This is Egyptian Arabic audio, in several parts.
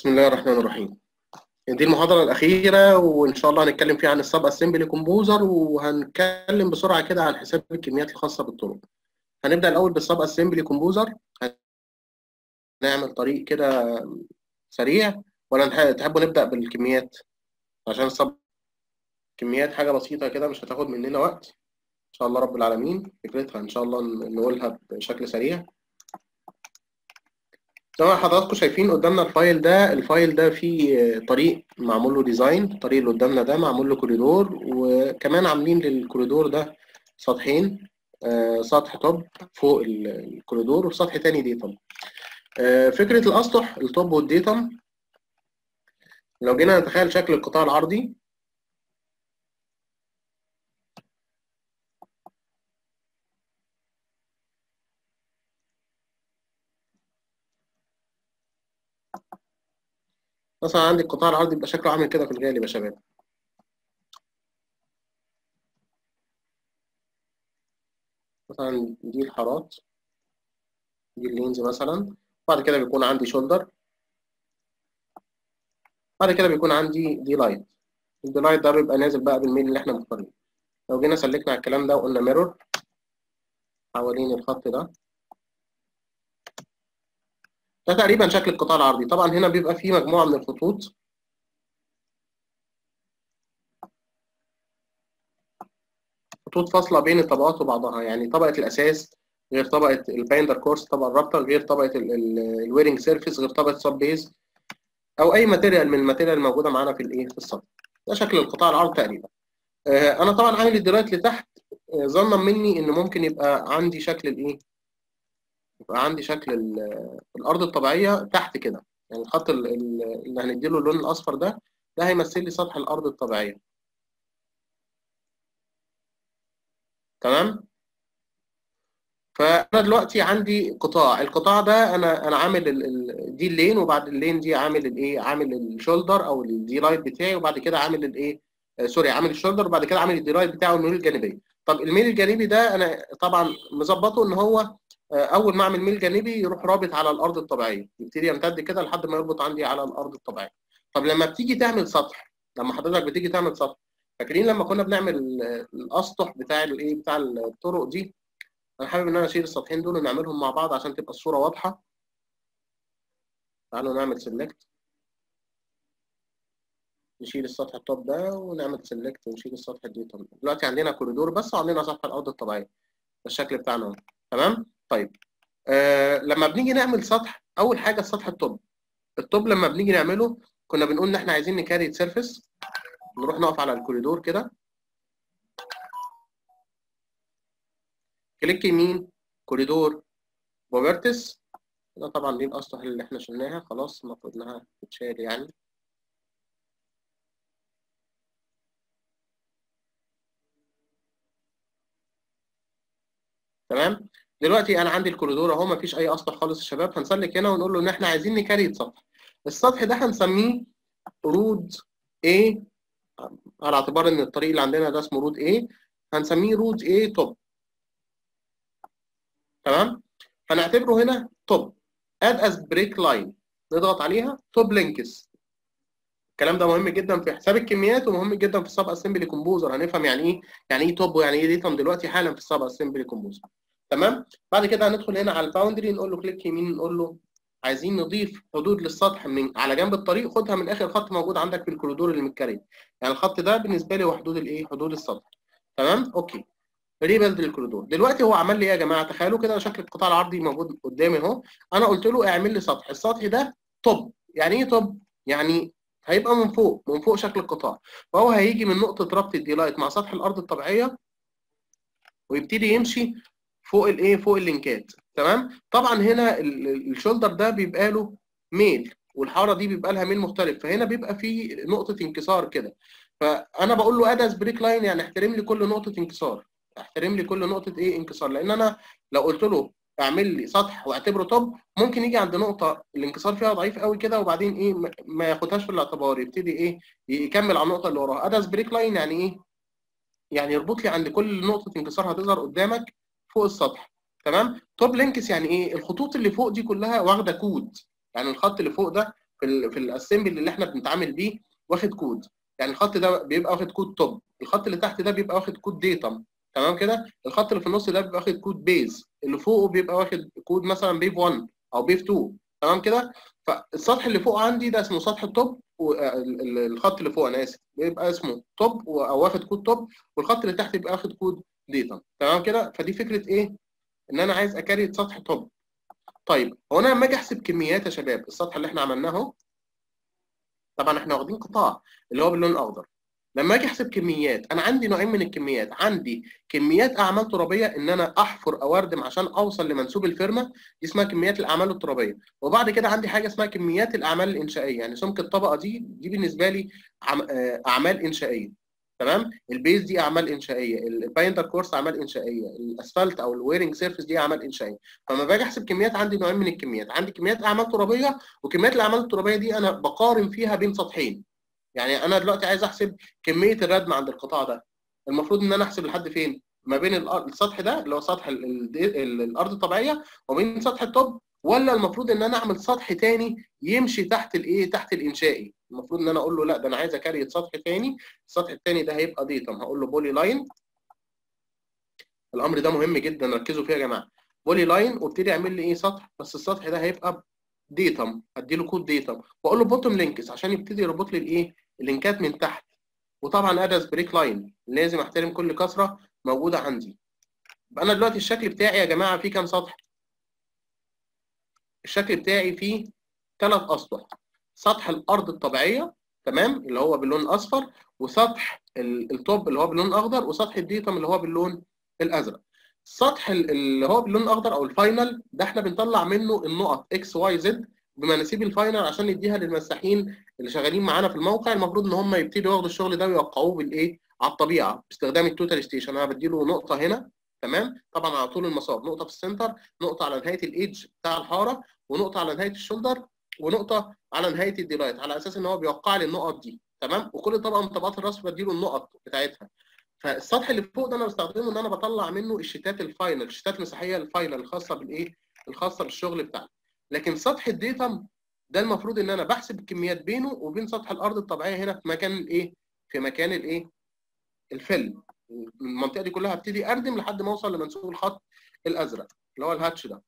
بسم الله الرحمن الرحيم دي المحاضرة الأخيرة وإن شاء الله هنتكلم فيها عن السب أسمبلي كومبوزر وهنتكلم بسرعة كده عن حساب الكميات الخاصة بالطرق. هنبدأ الأول بالسب أسمبلي كومبوزر هنعمل طريق كده سريع ولا تحبوا نبدأ بالكميات عشان السب كميات حاجة بسيطة كده مش هتاخد مننا وقت إن شاء الله رب العالمين فكرتها إن شاء الله نقولها بشكل سريع. زي ما حضراتكم شايفين قدامنا الفايل ده الفايل ده فيه طريق معمول له ديزاين الطريق اللي قدامنا ده معمول له كوريدور وكمان عاملين للكوريدور ده سطحين آه سطح توب فوق الكوريدور وسطح تاني ديتم آه فكرة الأسطح التوب والديتم لو جينا نتخيل شكل القطاع العرضي مثلا عندي القطاع العرضي بيبقى شكله عامل كده في الغالب يا شباب مثلا دي الحارات دي اللينز مثلا بعد كده بيكون عندي شولدر بعد كده بيكون عندي دي لايت الدي لايت ده بيبقى نازل بقى بالميل اللي احنا مختارينه لو جينا سلكنا على الكلام ده وقلنا ميرور حوالين الخط ده ده تقريبا شكل القطاع العرضي طبعا هنا بيبقى فيه مجموعة من الخطوط خطوط فاصلة بين الطبقات وبعضها يعني طبقة الأساس غير طبقة البايندر كورس طبقة الرابطة غير طبقة الويرنج سيرفيس غير طبقة سب بيز أو أي ماتيريال من الماتيريال الموجودة معانا في الإيه في السطح ده شكل القطاع العرضي تقريبا آه أنا طبعا عامل الدرايت لتحت آه ظنا مني إن ممكن يبقى عندي شكل الإيه يبقى عندي شكل الارض الطبيعيه تحت كده يعني الخط اللي هنديله اللون الاصفر ده ده هيمثل لي سطح الارض الطبيعيه تمام فانا دلوقتي عندي قطاع القطاع ده انا انا عامل ال دي اللين وبعد اللين دي عامل الايه عامل الشولدر او الدي لايت بتاعي وبعد كده عامل الايه آه سوري عامل الشولدر وبعد كده عامل الدي لايت بتاعه الميل الجانبيه طب الميل الجانبي ده انا طبعا مظبطه ان هو اول ما اعمل ميل جانبي يروح رابط على الارض الطبيعيه يبتدي يمتد كده لحد ما يربط عندي على الارض الطبيعيه طب لما بتيجي تعمل سطح لما حضرتك بتيجي تعمل سطح فاكرين لما كنا بنعمل الاسطح بتاع الايه بتاع الطرق دي انا حابب ان انا اشيل السطحين دول ونعملهم مع بعض عشان تبقى الصوره واضحه تعالوا نعمل سيلكت نشيل السطح التوب ده ونعمل سيلكت ونشيل السطح دي طب دلوقتي عندنا كوريدور بس وعندنا سطح الارض الطبيعيه الشكل بتاعنا اهو تمام طيب آه لما بنيجي نعمل سطح اول حاجه السطح التوب التوب لما بنيجي نعمله كنا بنقول ان احنا عايزين نكاريت سيرفيس نروح نقف على الكوريدور كده كليك يمين كوريدور وفيرتس ده طبعا دي الاسطح اللي احنا شلناها خلاص المفروض انها تتشال يعني تمام دلوقتي انا عندي الكوريدور اهو مفيش اي اسطح خالص يا شباب هنسلك هنا ونقول له ان احنا عايزين نكريت سطح السطح ده هنسميه رود A على اعتبار ان الطريق اللي عندنا ده اسمه رود A هنسميه رود A توب تمام هنعتبره هنا توب اد از بريك لاين نضغط عليها توب لينكس الكلام ده مهم جدا في حساب الكميات ومهم جدا في السب اسمبلي كومبوزر هنفهم يعني ايه يعني ايه توب ويعني ايه ديتم دلوقتي حالا في السب اسمبلي كومبوزر تمام بعد كده هندخل هنا على الباوندري نقول له كليك يمين نقول له عايزين نضيف حدود للسطح من على جنب الطريق خدها من اخر خط موجود عندك في الكوريدور اللي متكريت يعني الخط ده بالنسبه لي هو حدود الايه حدود السطح تمام اوكي ريبلد للكوريدور دلوقتي هو عمل لي ايه يا جماعه تخيلوا كده شكل القطاع العرضي موجود قدامي اهو انا قلت له اعمل لي سطح السطح ده توب يعني ايه توب يعني هيبقى من فوق من فوق شكل القطاع فهو هيجي من نقطه ربط الديلايت مع سطح الارض الطبيعيه ويبتدي يمشي فوق الايه فوق اللينكات تمام طبعا هنا الشولدر ده بيبقى له ميل والحاره دي بيبقى لها ميل مختلف فهنا بيبقى في نقطه انكسار كده فانا بقول له ادز بريك لاين يعني احترم لي كل نقطه انكسار احترم لي كل نقطه ايه انكسار لان انا لو قلت له اعمل لي سطح واعتبره توب ممكن يجي عند نقطه الانكسار فيها ضعيف قوي كده وبعدين ايه ما ياخدهاش في الاعتبار يبتدي ايه يكمل على النقطه اللي وراها ادز بريك لاين يعني ايه يعني يربط لي عند كل نقطه انكسار هتظهر قدامك فوق السطح تمام توب لينكس يعني ايه الخطوط اللي فوق دي كلها واخده كود يعني الخط اللي فوق ده في ال في الاسمبل اللي احنا بنتعامل بيه واخد كود يعني الخط ده بيبقى واخد كود توب الخط اللي تحت ده بيبقى واخد كود ديتم تمام كده الخط اللي في النص ده بيبقى واخد كود بيز اللي فوقه بيبقى واخد كود مثلا بيف 1 او بيف 2 تمام كده فالسطح اللي فوق عندي ده اسمه سطح التوب والخط اللي فوق انا اسف بيبقى اسمه توب او واخد كود توب والخط اللي تحت بيبقى واخد كود ديتم تمام كده فدي فكره ايه ان انا عايز اكريت سطح توب طيب هو انا لما اجي احسب كميات يا شباب السطح اللي احنا عملناه اهو طبعا احنا واخدين قطاع اللي هو باللون الاخضر لما اجي احسب كميات انا عندي نوعين من الكميات عندي كميات اعمال ترابيه ان انا احفر او اردم عشان اوصل لمنسوب الفيرما دي اسمها كميات الاعمال الترابيه وبعد كده عندي حاجه اسمها كميات الاعمال الانشائيه يعني سمك الطبقه دي دي بالنسبه لي اعمال انشائيه تمام البيز دي اعمال انشائيه البايندر كورس اعمال انشائيه الاسفلت او الويرنج سيرفيس دي اعمال انشائيه فلما باجي احسب كميات عندي نوعين من الكميات عندي كميات اعمال ترابيه وكميات الاعمال الترابيه دي انا بقارن فيها بين سطحين يعني انا دلوقتي عايز احسب كميه الردم عند القطاع ده المفروض ان انا احسب لحد فين ما بين السطح ده اللي هو سطح الارض الطبيعيه وبين سطح التوب ولا المفروض ان انا اعمل سطح تاني يمشي تحت الايه تحت الانشائي المفروض ان انا اقول له لا ده انا عايز اكريت سطح تاني السطح التاني ده هيبقى ديتم هقول له بولي لاين الامر ده مهم جدا ركزوا فيه يا جماعه بولي لاين وابتدي اعمل لي ايه سطح بس السطح ده هيبقى ديتم ادي له كود ديتم واقول له بوتوم لينكس عشان يبتدي يربط لي الايه اللينكات من تحت وطبعا ادرس بريك لاين لازم احترم كل كسره موجوده عندي يبقى انا دلوقتي الشكل بتاعي يا جماعه فيه كام سطح الشكل بتاعي فيه ثلاث اسطح سطح الارض الطبيعيه تمام اللي هو باللون الاصفر وسطح التوب اللي هو باللون الاخضر وسطح الديتم اللي هو باللون الازرق السطح اللي هو باللون الاخضر او الفاينل ده احنا بنطلع منه النقط اكس واي زد بمناسيب الفاينل عشان نديها للمساحين اللي شغالين معانا في الموقع المفروض ان هم يبتدوا ياخدوا الشغل ده ويوقعوه بالايه على الطبيعه باستخدام التوتال ستيشن انا بديله نقطه هنا تمام طبعا على طول المسار نقطه في السنتر نقطه على نهايه الايدج بتاع الحاره ونقطه على نهايه الشولدر ونقطه على نهايه الديلايت على اساس ان هو بيوقع لي النقط دي تمام وكل طبقه من طبقات الرسم بديله النقط بتاعتها فالسطح اللي فوق ده انا بستخدمه ان انا بطلع منه الشتات الفاينل الشتات المساحيه الفاينل الخاصه بالايه الخاصه بالشغل بتاعنا لكن سطح الديتم ده المفروض ان انا بحسب الكميات بينه وبين سطح الارض الطبيعيه هنا في مكان الايه في مكان الايه الفل المنطقه دي كلها هبتدي اردم لحد ما اوصل لمنسوب الخط الازرق اللي هو الهاتش ده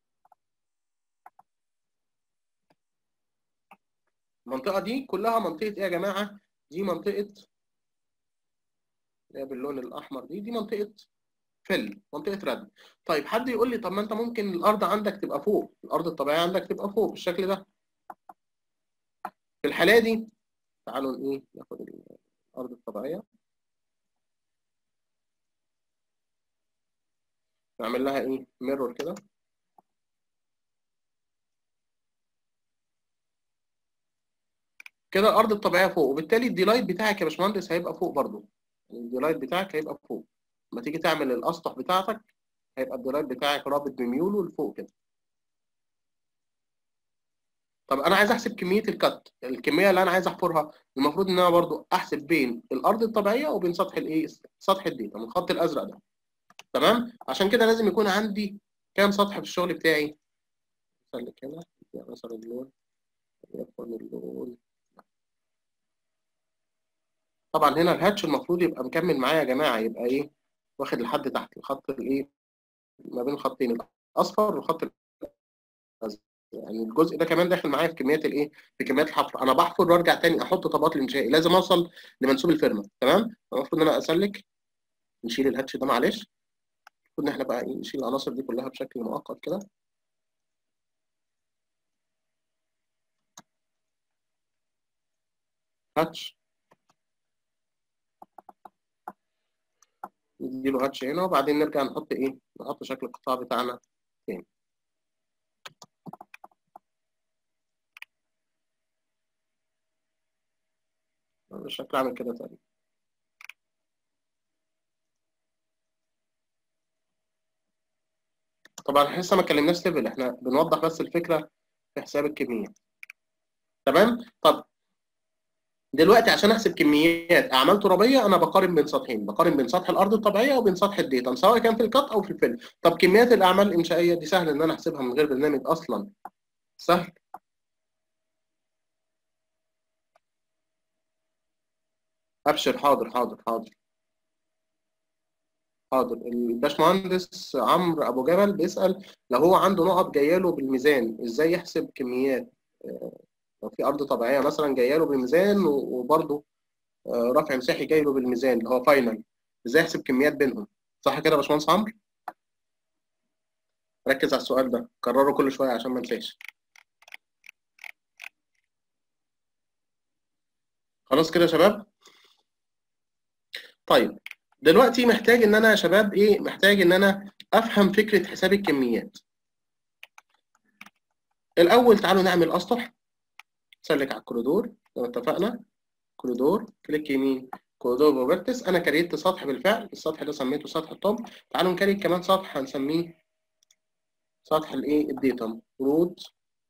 المنطقه دي كلها منطقه ايه يا جماعه دي منطقه اللي هي باللون الاحمر دي دي منطقه فل منطقه ردم طيب حد يقول لي طب ما انت ممكن الارض عندك تبقى فوق الارض الطبيعيه عندك تبقى فوق بالشكل ده في الحاله دي تعالوا ايه ناخد الارض الطبيعيه نعمل لها ايه ميرور كده كده الارض الطبيعيه فوق وبالتالي الديلايت بتاعك يا باشمهندس هيبقى فوق برضو الديلايت بتاعك هيبقى فوق لما تيجي تعمل الاسطح بتاعتك هيبقى الديلايت بتاعك رابط بميوله لفوق كده طب انا عايز احسب كميه الكت الكميه اللي انا عايز احفرها المفروض ان انا برضو احسب بين الارض الطبيعيه وبين سطح الايه سطح الديتا من الخط الازرق ده تمام عشان كده لازم يكون عندي كام سطح في الشغل بتاعي خليك هنا مثلا اللون يكون اللون طبعا هنا الهاتش المفروض يبقى مكمل معايا يا جماعه يبقى ايه واخد لحد تحت الخط الايه ما بين الخطين الاصفر والخط الازرق يعني الجزء ده كمان داخل معايا في كميات الايه في كميات الحفر انا بحفر وارجع تاني احط طبقات الانشائي لازم اوصل لمنسوب الفيرما تمام المفروض ان انا اسلك نشيل الهاتش ده معلش المفروض ان احنا بقى ايه نشيل العناصر دي كلها بشكل مؤقت كده هاتش نديله هاتش هنا وبعدين نرجع نحط ايه نحط شكل القطاع بتاعنا تاني بالشكل عامل كده تقريبا طبعا احنا لسه ما اتكلمناش ليفل احنا بنوضح بس الفكره في حساب الكميه تمام طب دلوقتي عشان احسب كميات اعمال ترابيه انا بقارن بين سطحين بقارن بين سطح الارض الطبيعيه وبين سطح الديتا سواء كان في الكت او في الفيلم طب كميات الاعمال الانشائيه دي سهل ان انا احسبها من غير برنامج اصلا سهل ابشر حاضر حاضر حاضر حاضر الباشمهندس عمرو ابو جبل بيسال لو هو عنده نقط جايه له بالميزان ازاي يحسب كميات لو في ارض طبيعيه مثلا جايه له بالميزان وبرده رفع مساحي جاي له بالميزان اللي هو فاينل ازاي يحسب كميات بينهم صح كده يا باشمهندس عمرو ركز على السؤال ده كرره كل شويه عشان ما انساش خلاص كده يا شباب طيب دلوقتي محتاج ان انا يا شباب ايه محتاج ان انا افهم فكره حساب الكميات الاول تعالوا نعمل اسطح سلك على الكوريدور زي ما اتفقنا كوريدور كليك يمين كوريدور بروبرتس انا كريت سطح بالفعل السطح ده سميته سطح الطب تعالوا نكريت كمان سطح هنسميه سطح الايه الديتم رود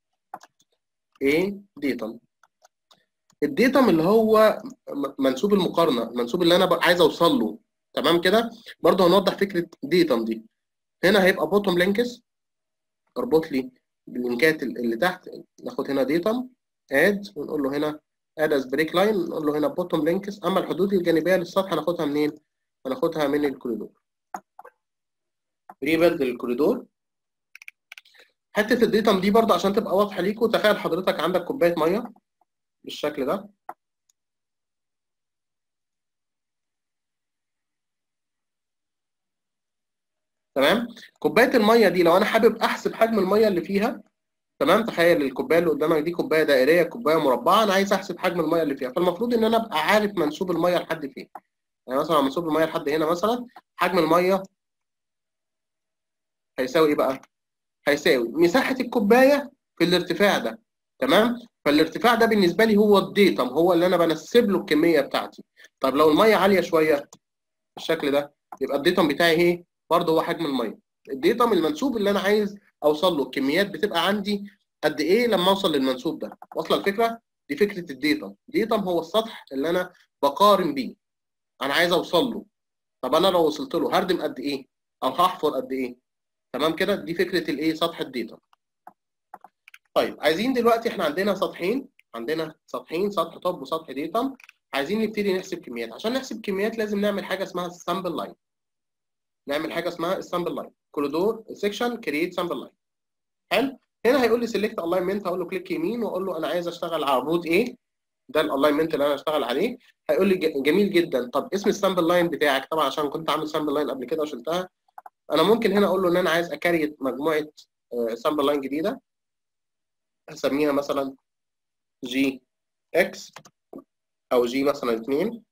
ايه ديتم الديتم اللي هو منسوب المقارنه المنسوب اللي انا عايز اوصل له تمام كده برضه هنوضح فكره ديتم دي هنا هيبقى بوتوم لينكس اربط لي باللينكات اللي تحت ناخد هنا ديتم اد ونقول له هنا اد از بريك لاين نقول له هنا بوتوم لينكس اما الحدود الجانبيه للسطح هناخدها منين؟ هناخدها من الكوريدور ريبيلد الكوريدور حته الديتم دي برضه عشان تبقى واضحه ليكم تخيل حضرتك عندك كوبايه ميه بالشكل ده تمام كوبايه الميه دي لو انا حابب احسب حجم الميه اللي فيها تمام تخيل الكوبايه اللي قدامك دي كوبايه دائريه كوبايه مربعه انا عايز احسب حجم الميه اللي فيها فالمفروض ان انا ابقى عارف منسوب الميه لحد فين يعني مثلا منسوب الميه لحد هنا مثلا حجم الميه هيساوي ايه بقى هيساوي مساحه الكوبايه في الارتفاع ده تمام فالارتفاع ده بالنسبه لي هو الديتم هو اللي انا بنسب له الكميه بتاعتي طب لو الميه عاليه شويه بالشكل ده يبقى الديتم بتاعي ايه برضه هو حجم الميه الديتم المنسوب اللي انا عايز اوصل له الكميات بتبقى عندي قد ايه لما اوصل للمنسوب ده واصله الفكره دي فكره الديتم ديتم هو السطح اللي انا بقارن بيه انا عايز اوصل له طب انا لو وصلت له هردم قد ايه او هحفر قد ايه تمام كده دي فكره الايه سطح الديتم طيب عايزين دلوقتي احنا عندنا سطحين عندنا سطحين سطح توب وسطح ديتم عايزين نبتدي نحسب كميات عشان نحسب كميات لازم نعمل حاجه اسمها السامبل لاين نعمل حاجه اسمها السامبل لاين كوريدور سيكشن كرييت سامبل لاين حلو هنا هيقول لي سيلكت الاينمنت هقول له كليك يمين واقول له انا عايز اشتغل على رود ايه ده الالاينمنت اللي انا اشتغل عليه هيقول لي جميل جدا طب اسم السامبل لاين بتاعك طبعا عشان كنت عامل سامبل لاين قبل كده وشلتها انا ممكن هنا اقول له ان انا عايز اكريت مجموعه سامبل لاين جديده هسميها مثلا جي اكس او جي مثلا 2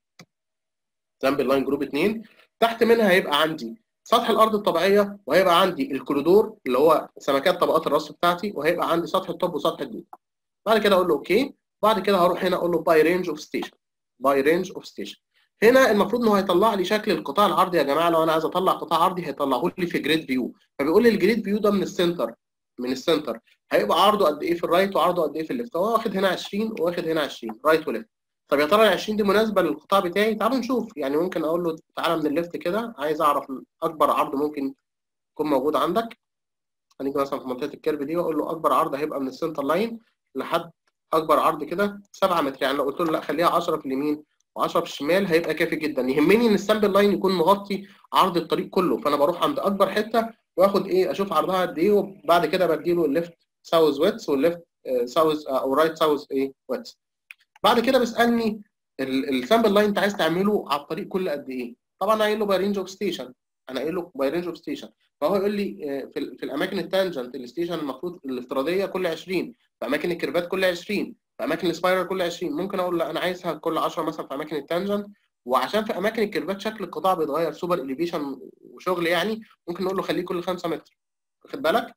سامبل لاين جروب 2 تحت منها هيبقى عندي سطح الارض الطبيعيه وهيبقى عندي الكوريدور اللي هو سمكات طبقات الرص بتاعتي وهيبقى عندي سطح الطب وسطح الدود بعد كده اقول له اوكي بعد كده هروح هنا اقول له باي رينج اوف ستيشن باي رينج اوف ستيشن هنا المفروض انه هيطلع لي شكل القطاع العرضي يا جماعه لو انا عايز اطلع قطاع عرضي هيطلعه لي في جريد فيو فبيقول لي الجريد فيو ده من السنتر من السنتر هيبقى عرضه قد ايه في الرايت وعرضه قد ايه في الليفت هو واخد هنا 20 وواخد هنا 20 رايت وليفت طب يا ترى ال 20 دي مناسبه للقطاع بتاعي تعالوا نشوف يعني ممكن اقول له تعالى من الليفت كده عايز اعرف اكبر عرض ممكن يكون موجود عندك هنيجي مثلا في منطقه الكيرف دي واقول له اكبر عرض هيبقى من السنتر لاين لحد اكبر عرض كده 7 متر يعني لو قلت له لا خليها 10 في اليمين و10 في الشمال هيبقى كافي جدا يهمني ان السامبل لاين يكون مغطي عرض الطريق كله فانا بروح عند اكبر حته واخد ايه اشوف عرضها قد ايه وبعد كده بديله الليفت ساوث ويتس والليفت ساوث او رايت ساوث ايه ويتس بعد كده بيسالني السامبل لاين انت عايز تعمله على الطريق كل قد ايه طبعا انا قايل له باي رينج اوف ستيشن انا قايل له باي رينج اوف ستيشن فهو يقول لي في, في الاماكن التانجنت الستيشن المفروض الافتراضيه كل 20 في اماكن الكيرفات كل 20 في اماكن السبايرال كل 20 ممكن اقول لا انا عايزها كل 10 مثلا في اماكن التانجنت وعشان في اماكن الكيرفات شكل القطاع بيتغير سوبر اليفيشن وشغل يعني ممكن نقول له خليه كل 5 متر واخد بالك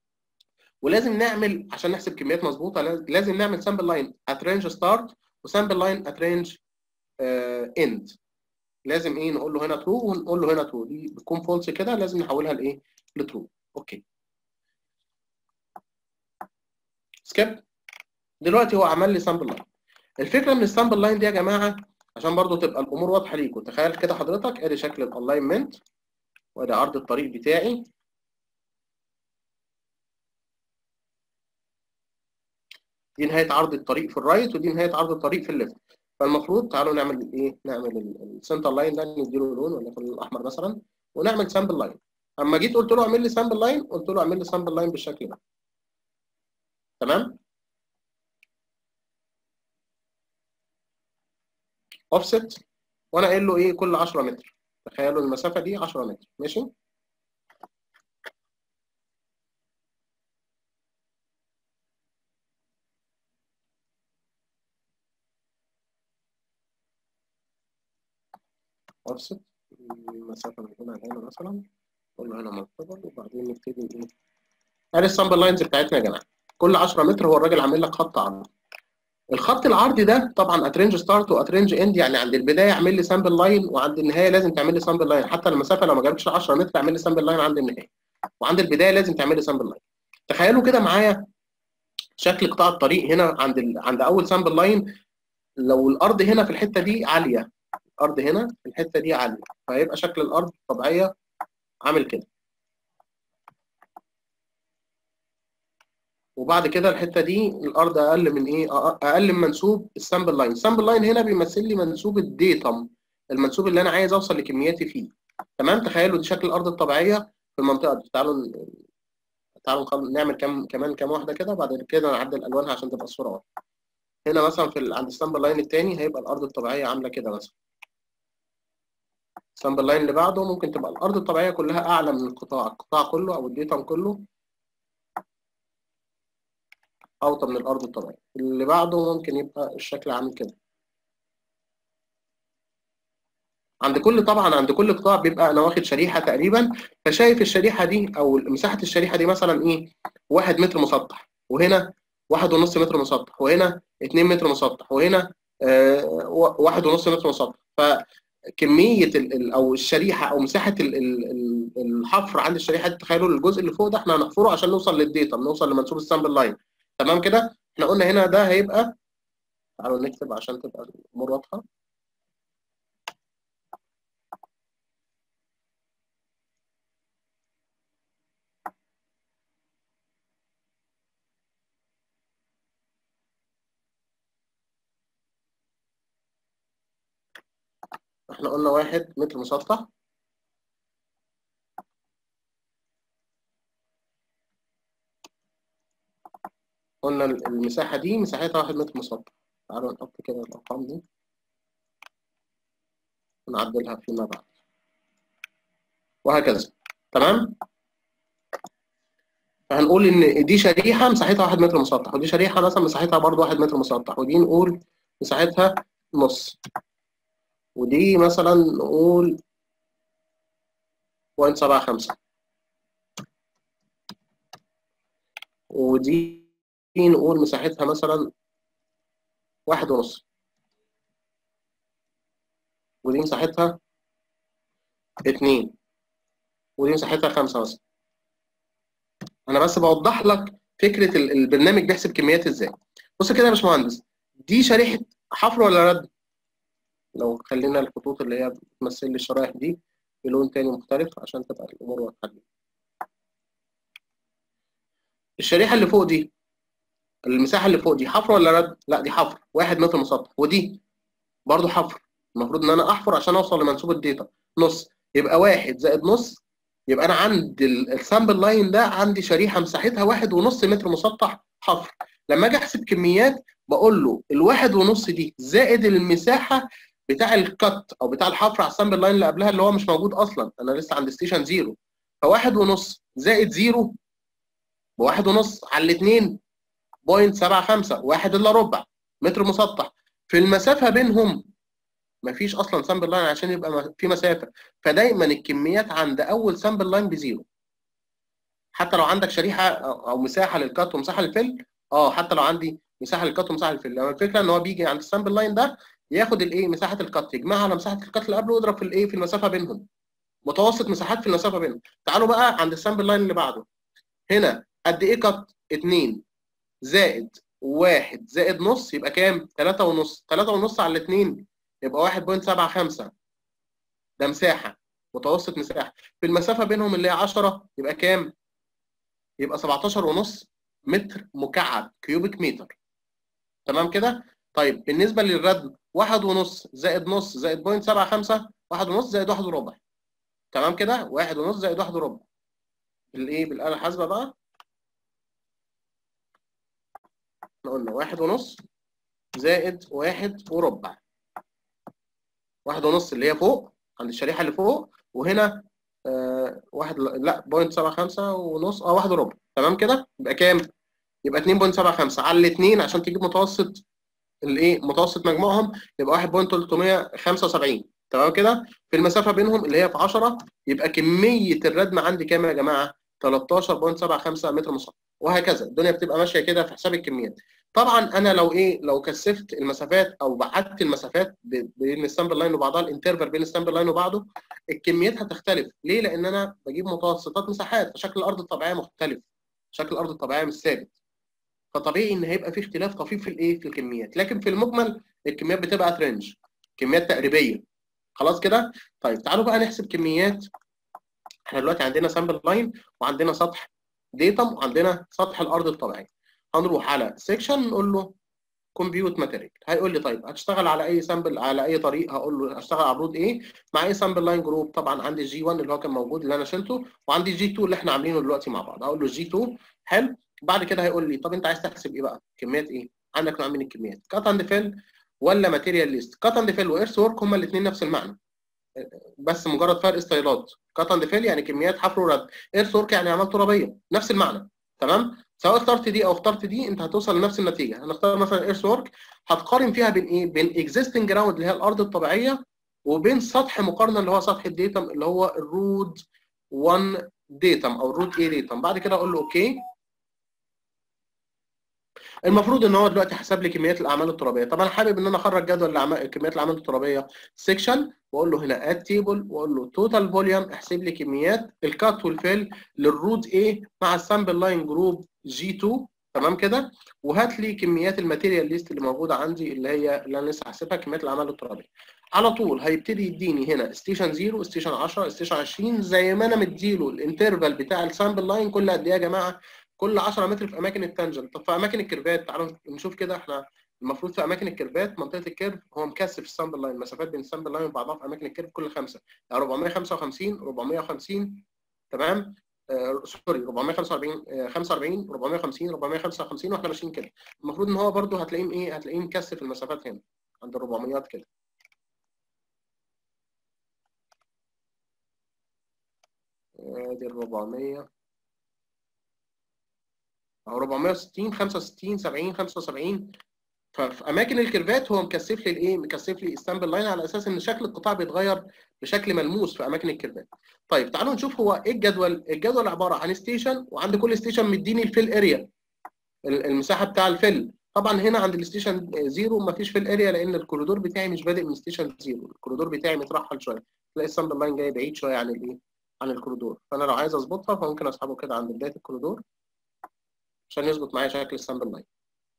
ولازم نعمل عشان نحسب كميات مظبوطه لازم نعمل سامبل لاين ات رينج ستارت وسامبل لاين ات رينج اند لازم ايه نقول له هنا ترو ونقول له هنا ترو دي بتكون فولس كده لازم نحولها لايه لترو اوكي سكيب دلوقتي هو عمل لي سامبل لاين الفكره من السامبل لاين دي يا جماعه عشان برضو تبقى الامور واضحه ليكم تخيل كده حضرتك ادي شكل الالاينمنت وادي عرض الطريق بتاعي دي نهايه عرض الطريق في الرايت ودي نهايه عرض الطريق في الليفت فالمفروض تعالوا نعمل ايه نعمل السنتر لاين ده نديله لون وليكن الاحمر مثلا ونعمل سامبل لاين اما جيت قلت له اعمل لي سامبل لاين قلت له اعمل لي سامبل لاين بالشكل ده تمام اوفست وانا قايل له ايه كل 10 متر تخيلوا المسافه دي 10 متر ماشي اوفست المسافه من هنا لهنا مثلا قول له هنا مرتبط وبعدين نبتدي ايه ادي السامبل لاينز بتاعتنا يا جماعه كل 10 متر هو الراجل عامل لك خط عرض الخط العرضي ده طبعا اترينج ستارت واترينج اند يعني عند البدايه اعمل لي سامبل لاين وعند النهايه لازم تعمل لي سامبل لاين حتى المسافه لو ما جابتش 10 متر اعمل لي سامبل لاين عند النهايه وعند البدايه لازم تعمل لي سامبل لاين تخيلوا كده معايا شكل قطاع الطريق هنا عند ال... عند اول سامبل لاين لو الارض هنا في الحته دي عاليه الارض هنا في الحته دي عاليه فهيبقى شكل الارض الطبيعيه عامل كده وبعد كده الحته دي الارض اقل من ايه اقل من منسوب السامبل لاين السامبل لاين هنا بيمثل لي منسوب الديتم المنسوب اللي انا عايز اوصل لكمياتي فيه تمام تخيلوا دي شكل الارض الطبيعيه في المنطقه دي تعالوا تعالوا نعمل كم كمان كام واحده كده وبعد كده نعدل الوانها عشان تبقى الصوره واضحه هنا مثلا في ال... عند السامبل لاين الثاني هيبقى الارض الطبيعيه عامله كده مثلا السامبل لاين اللي بعده ممكن تبقى الارض الطبيعيه كلها اعلى من القطاع القطاع كله او الديتم كله اوطى من الارض الطبيعيه اللي بعده ممكن يبقى الشكل عامل كده عند كل طبعا عند كل قطاع بيبقى انا واخد شريحه تقريبا فشايف الشريحه دي او مساحه الشريحه دي مثلا ايه واحد متر مسطح وهنا واحد ونص متر مسطح وهنا اتنين متر مسطح وهنا آه واحد ونص متر مسطح فكميه ال ال او الشريحه او مساحه ال ال الحفر عند الشريحه دي تخيلوا الجزء اللي فوق ده احنا هنحفره عشان نوصل للديتا نوصل لمنسوب السامبل لاين تمام كده احنا قلنا هنا ده هيبقى تعالوا نكتب عشان تبقى الامور واضحه احنا قلنا واحد متر مسطح قلنا المساحة دي مساحتها واحد متر مسطح تعالوا نحط كده الأرقام دي ونعدلها فيما بعد وهكذا تمام فهنقول إن دي شريحة مساحتها واحد متر مسطح ودي شريحة مثلا مساحتها برضو واحد متر مسطح ودي نقول مساحتها نص ودي مثلا نقول بوينت سبعة خمسة ودي نقول مساحتها مثلا واحد ونص ودي مساحتها اتنين ودي مساحتها خمسة مثلا أنا بس بوضح لك فكرة البرنامج بيحسب كميات ازاي بص كده يا باشمهندس دي شريحة حفر ولا رد؟ لو خلينا الخطوط اللي هي بتمثل لي الشرايح دي بلون تاني مختلف عشان تبقى الأمور واضحة الشريحة اللي فوق دي المساحة اللي فوق دي حفر ولا رد؟ لا دي حفر واحد متر مسطح ودي برضو حفر المفروض ان انا احفر عشان اوصل لمنسوب الداتا نص يبقى واحد زائد نص يبقى انا عند السامبل لاين ده عندي شريحة مساحتها واحد ونص متر مسطح حفر لما اجي احسب كميات بقول له الواحد ونص دي زائد المساحة بتاع الكت او بتاع الحفر على السامبل لاين اللي قبلها اللي هو مش موجود اصلا انا لسه عند ستيشن زيرو فواحد ونص زائد زيرو بواحد ونص على الاثنين بوينت سبعة خمسة واحد الا ربع متر مسطح في المسافة بينهم مفيش اصلا سامبل لاين عشان يبقى في مسافة فدايما الكميات عند اول سامبل لاين بزيرو حتى لو عندك شريحة او مساحة للكات ومساحة للفل اه حتى لو عندي مساحة للكات ومساحة للفل لو الفكرة ان هو بيجي عند السامبل لاين ده ياخد الايه مساحة الكات يجمعها على مساحة الكات اللي قبله ويضرب في الايه في المسافة بينهم متوسط مساحات في المسافة بينهم تعالوا بقى عند السامبل لاين اللي بعده هنا قد ايه كات 2 زائد واحد زائد نص يبقى كام؟ تلاتة ونص تلاتة ونص على الاتنين يبقى واحد بوينت سبعة خمسة ده مساحة متوسط مساحة في المسافة بينهم اللي هي عشرة يبقى كام؟ يبقى سبعتاشر ونص متر مكعب كيوبيك متر تمام كده؟ طيب بالنسبة للردم واحد ونص زائد نص زائد بوينت سبعة خمسة واحد ونص زائد واحد وربع تمام كده واحد ونص زائد واحد وربع بالايه بالآلة الحاسبة بقى احنا قلنا واحد ونص زائد واحد وربع واحد ونص اللي هي فوق عند الشريحة اللي فوق وهنا آه واحد لا بوينت سبعة خمسة ونص اه واحد وربع تمام كده يبقى كام؟ يبقى 2.75 على الاثنين عشان تجيب متوسط الايه متوسط مجموعهم يبقى 1.375 تمام كده في المسافه بينهم اللي هي في 10 يبقى كميه الردم عندي كام يا جماعه 13.75 متر مسطح وهكذا الدنيا بتبقى ماشيه كده في حساب الكميات طبعا انا لو ايه لو كثفت المسافات او بعدت المسافات بين السامبل لاين وبعضها الانترفال بين السامبل لاين وبعضه الكميات هتختلف ليه لان انا بجيب متوسطات مساحات فشكل الارض الطبيعيه مختلف شكل الارض الطبيعيه مش ثابت فطبيعي ان هيبقى في اختلاف طفيف في الايه في الكميات لكن في المجمل الكميات بتبقى ترنج كميات تقريبيه خلاص كده طيب تعالوا بقى نحسب كميات احنا دلوقتي عندنا سامبل لاين وعندنا سطح ديتم وعندنا سطح الارض الطبيعي هنروح على سيكشن نقول له كومبيوت ماتيريال هيقول لي طيب هتشتغل على اي سامبل على اي طريق هقول له هشتغل على برود ايه مع اي سامبل لاين جروب طبعا عندي جي 1 اللي هو كان موجود اللي انا شلته وعندي جي 2 اللي احنا عاملينه دلوقتي مع بعض هقول له جي 2 حلو بعد كده هيقول لي طب انت عايز تحسب ايه بقى كميات ايه عندك نوع من الكميات كات اند فيل ولا ماتيريال ليست كات اند فيل وايرث ورك هما الاثنين نفس المعنى بس مجرد فرق ستايلات كات اند فيل يعني كميات حفر ورد ايرث ورك يعني اعمال ترابيه نفس المعنى تمام سواء اخترت دي او اخترت دي انت هتوصل لنفس النتيجه هنختار مثلا ايرث ورك هتقارن فيها بين ايه بين اكزيستنج جراوند اللي هي الارض الطبيعيه وبين سطح مقارنه اللي هو سطح الديتم اللي هو الرود 1 ديتم او الرود اي ديتم بعد كده اقول له اوكي المفروض ان هو دلوقتي حسب لي كميات الاعمال الترابيه طب انا حابب ان انا اخرج جدول لأعمال كميات الاعمال الترابيه سيكشن واقول له هنا اد تيبل واقول له توتال فوليوم احسب لي كميات الكات والفيل للروت A مع السامبل لاين جروب جي 2 تمام كده وهات لي كميات الماتيريال ليست اللي موجوده عندي اللي هي اللي انا لسه حاسبها كميات الاعمال الترابيه على طول هيبتدي يديني هنا ستيشن 0 ستيشن 10 ستيشن 20 زي ما انا مديله الانترفال بتاع السامبل لاين كل قد ايه يا جماعه كل 10 متر في اماكن التانجنت طب في اماكن الكيرفات تعالوا نشوف كده احنا المفروض في اماكن الكيرفات منطقه الكيرف هو مكثف السامبل لاين المسافات بين السامبل لاين وبعضها في اماكن الكيرف كل خمسه يعني 455 450 تمام آه سوري 445 آه 45 450 455 واحنا ماشيين كده المفروض ان هو برده هتلاقيه ايه هتلاقيه مكثف المسافات هنا عند ال 400 كده ادي ال 400 او 460 65 70 75 ففي اماكن الكيرفات هو مكثف لي الايه مكثف لي السامبل لاين على اساس ان شكل القطاع بيتغير بشكل ملموس في اماكن الكيرفات طيب تعالوا نشوف هو ايه الجدول الجدول عباره عن ستيشن وعند كل ستيشن مديني الفيل اريا المساحه بتاع الفيل طبعا هنا عند الستيشن زيرو ما فيش فيل اريا لان الكوريدور بتاعي مش بادئ من ستيشن زيرو الكوريدور بتاعي مترحل شويه تلاقي السامبل لاين جاي بعيد شويه عن الايه عن الكوريدور فانا لو عايز اظبطها فممكن اسحبه كده عند بدايه الكوريدور عشان يظبط معايا شكل السامبل لاين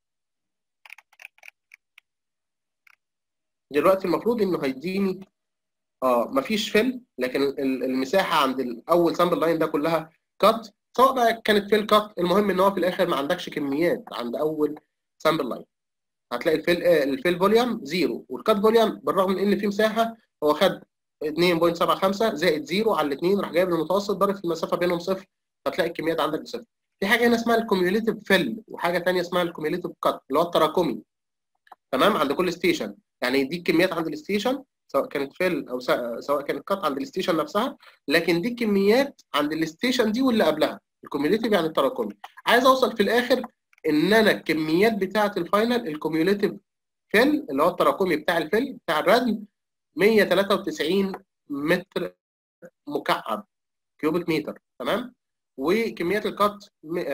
دلوقتي المفروض انه هيديني اه مفيش فيل لكن المساحه عند الاول سامبل لاين ده كلها كات سواء بقى كانت فيل كات المهم ان هو في الاخر ما عندكش كميات عند اول سامبل لاين هتلاقي الفيل آه الفيل فوليوم زيرو والكات فوليوم بالرغم من ان في مساحه هو خد 2.75 زائد زيرو على الاثنين راح جايب المتوسط ضارب في المسافه بينهم صفر فتلاقي الكميات عندك بصفر في حاجه هنا اسمها الكوميوليتيف فيل وحاجه ثانيه اسمها الكوميوليتيف كات اللي هو التراكمي تمام عند كل ستيشن يعني دي الكميات عند الستيشن سواء كانت فيل او سواء كانت كات عند الستيشن نفسها لكن دي الكميات عند الستيشن دي واللي قبلها الكوميوليتيف يعني التراكمي عايز اوصل في الاخر ان انا الكميات بتاعه الفاينل الكوميوليتيف فيل اللي هو التراكمي بتاع الفيل بتاع الردم 193 متر مكعب كيوبيك متر تمام وكميات الكات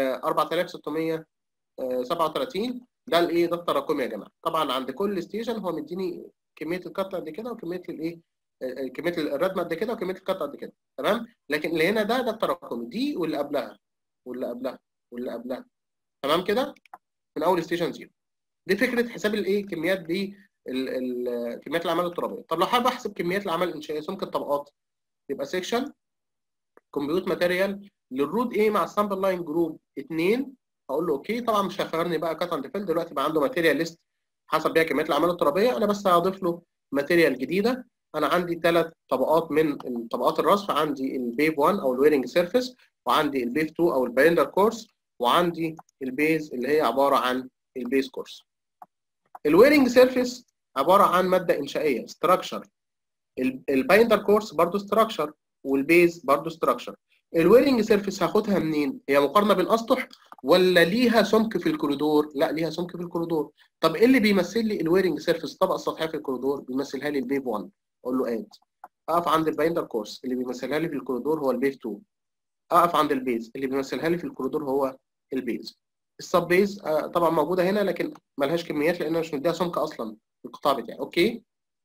4637 ده الايه ده التراكمي يا جماعه طبعا عند كل ستيشن هو مديني كميه الكات قد كده وكميه الايه كميه الردم قد كده وكميه الكات قد كده تمام لكن اللي هنا ده ده التراكمي دي واللي قبلها واللي قبلها واللي قبلها تمام كده من اول ستيشن زيرو دي فكره حساب الايه كميات دي كميات الاعمال الترابيه طب لو حابب احسب كميات الاعمال الانشائيه سمك الطبقات يبقى سيكشن كمبيوت ماتيريال للرود ايه مع السامبل لاين جروب 2 هقول له اوكي طبعا مش هيخيرني بقى كات اند فيل دلوقتي بقى عنده ماتيريال ليست حسب بيها كميات الاعمال الترابيه انا بس هضيف له ماتيريال جديده انا عندي ثلاث طبقات من طبقات الرصف عندي البيب 1 او الويرنج سيرفيس وعندي البيب 2 او البايندر كورس وعندي البيز اللي هي عباره عن البيز كورس الويرنج سيرفيس عباره عن ماده انشائيه ستراكشر البايندر كورس برضو ستراكشر والبيز برضو ستراكشر الويرنج سيرفيس هاخدها منين هي مقارنه بين اسطح ولا ليها سمك في الكوريدور لا ليها سمك في الكوريدور طب ايه اللي بيمثل لي الويرنج سيرفيس الطبقه السطحيه في الكوريدور بيمثلها لي البيب 1 اقول له اد اقف عند البايندر كورس اللي بيمثلها لي في الكوريدور هو البيب 2 اقف عند البيز اللي بيمثلها لي في الكوريدور هو البيز السب بيز آه طبعا موجوده هنا لكن ملهاش كميات لان انا مش مديها سمك اصلا في القطاع بتاعي اوكي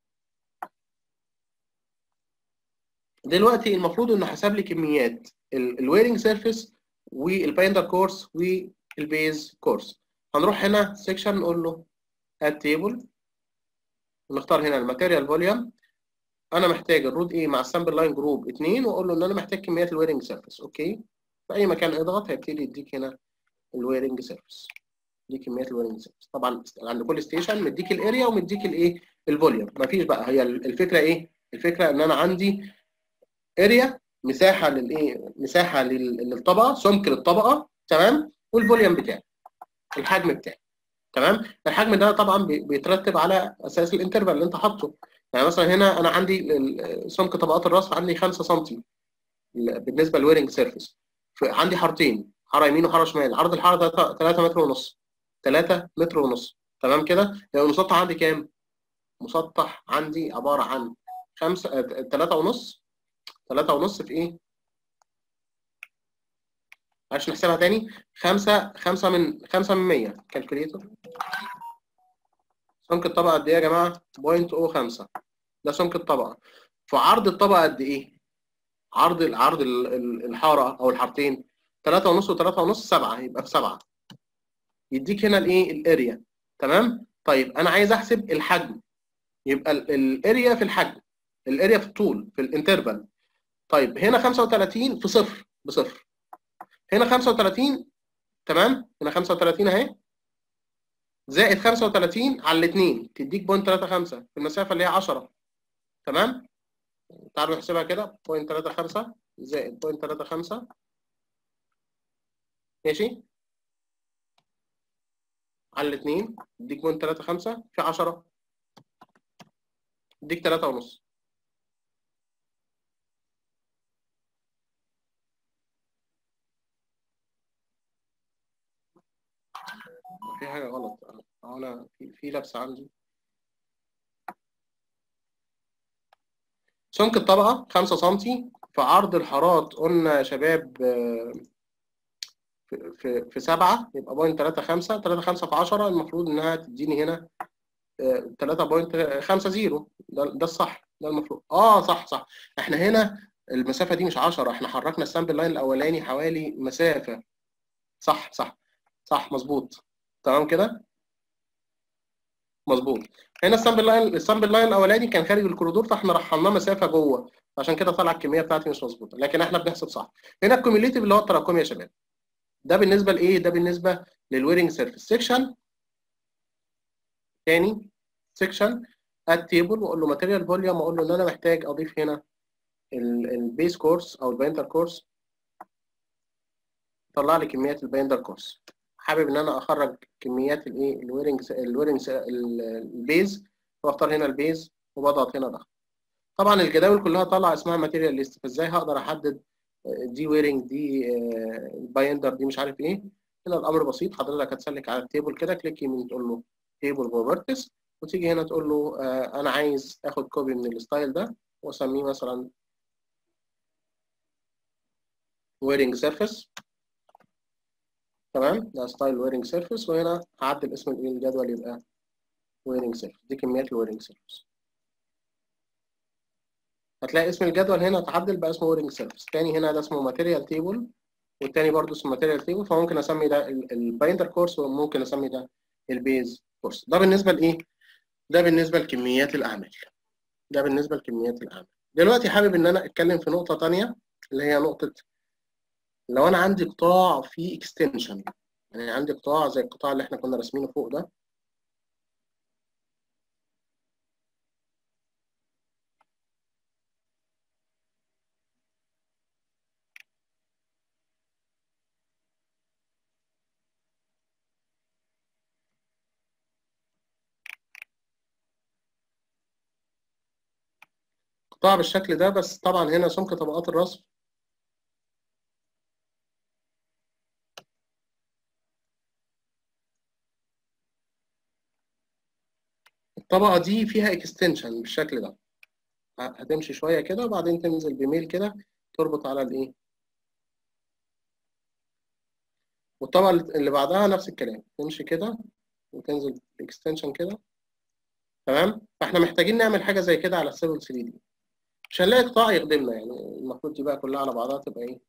دلوقتي المفروض انه حسب لي كميات الويرنج سيرفيس والبايندر كورس والبيز كورس هنروح هنا سيكشن نقول له اد تيبل نختار هنا الماتيريال فوليوم انا محتاج الرود ايه مع السامبل لاين جروب 2 واقول له ان انا محتاج كميات الويرنج سيرفيس اوكي في اي مكان اضغط هيبتدي يديك هنا الويرنج سيرفيس دي كميات الويرنج سيرفيس طبعا عند كل ستيشن مديك الاريا ومديك الايه الفوليوم مفيش بقى هي الفكره ايه الفكره ان انا عندي اريا مساحه للايه مساحه للطبقه سمك للطبقه تمام والفوليوم بتاعي الحجم بتاعي تمام الحجم ده طبعا بيترتب على اساس الانترفال اللي انت حاطه يعني مثلا هنا انا عندي سمك طبقات الرصف عندي 5 سم بالنسبه للويرنج سيرفيس عندي حارتين حاره يمين وحاره شمال عرض الحاره 3 متر ونص 3 متر ونص تمام كده يبقى المسطح عندي كام مسطح عندي عباره عن 5 3 ونص 3 ونص في ايه معلش نحسبها تاني 5 5 من 5 من 100 كالكوليتر سمك الطبقه قد ايه يا جماعه 0.05 ده سمك الطبقه فعرض الطبقه قد ايه عرض عرض الحاره او الحارتين 3 ونص و3 ونص 7 يبقى في 7 يديك هنا الايه الاريا تمام طيب انا عايز احسب الحجم يبقى الاريا في الحجم الاريا في الطول في الانترفال طيب هنا 35 في صفر بصفر هنا 35 تمام هنا 35 اهي زائد 35 على الاثنين تديك بوينت 35 في المسافه اللي هي 10 تمام تعالوا نحسبها كده بوينت 35 زائد بوينت 35 ماشي على الاثنين يديك بوينت 35 في 10 يديك 3 ونص في حاجة غلط أنا في في لبسة عندي سمك الطبقة 5 سم في عرض الحارات قلنا يا شباب في في في 7 يبقى بوينت 3 5 3 5 في 10 المفروض إنها تديني هنا 3.50 ده ده الصح ده المفروض اه صح صح احنا هنا المسافة دي مش 10 احنا حركنا السامبل لاين الأولاني حوالي مسافة صح صح صح مظبوط تمام كده مظبوط هنا السامبل لاين السامبل لاين الاولاني كان خارج الكوريدور فاحنا رحلناه مسافه جوه عشان كده طلع الكميه بتاعتي مش مظبوطه لكن احنا بنحسب صح هنا الكوميوليتيف اللي هو التراكمي يا شباب ده بالنسبه لايه ده بالنسبه للويرنج سيرفيس سيكشن تاني سيكشن اد تيبل واقول له ماتيريال فوليوم واقول له ان انا محتاج اضيف هنا البيس كورس او البايندر كورس طلع لي كميات البايندر كورس حابب ان انا اخرج كميات الايه الويرنج الويرنج البيز واختار هنا البيز وبضغط هنا ضغط طبعا الجداول كلها طالعه اسمها ماتيريال ليست فازاي هقدر احدد دي ويرنج دي بايندر دي مش عارف ايه هنا الامر بسيط حضرتك هتسلك على التيبل كده كليك يمين تقول له تيبل بروبرتيز وتيجي هنا تقول له انا عايز اخد كوبي من الستايل ده واسميه مثلا ويرنج سيرفيس تمام ده ستايل ويرنج سيرفيس وهنا هعدل اسم الجدول يبقى ويرنج سيرفيس دي كميات الويرنج سيرفيس هتلاقي اسم الجدول هنا اتعدل بقى اسمه ويرنج سيرفيس تاني هنا ده اسمه ماتيريال تيبل والتاني برضه اسمه ماتيريال تيبل فممكن اسمي ده البايندر كورس وممكن اسمي ده البيز كورس ده بالنسبه لايه ده بالنسبه لكميات الاعمال ده بالنسبه لكميات الاعمال دلوقتي حابب ان انا اتكلم في نقطه تانية اللي هي نقطه لو انا عندي قطاع فيه اكستنشن يعني عندي قطاع زي القطاع اللي احنا كنا راسمينه فوق ده احطها بالشكل ده بس طبعا هنا سمك طبقات الرصف الطبقة دي فيها اكستنشن بالشكل ده هتمشي شوية كده وبعدين تنزل بميل كده تربط على الايه والطبقة اللي بعدها نفس الكلام تمشي كده وتنزل اكستنشن كده تمام فاحنا محتاجين نعمل حاجة زي كده على السيفل 3 دي مش هنلاقي قطاع يخدمنا يعني المفروض دي بقى كلها على بعضها تبقى ايه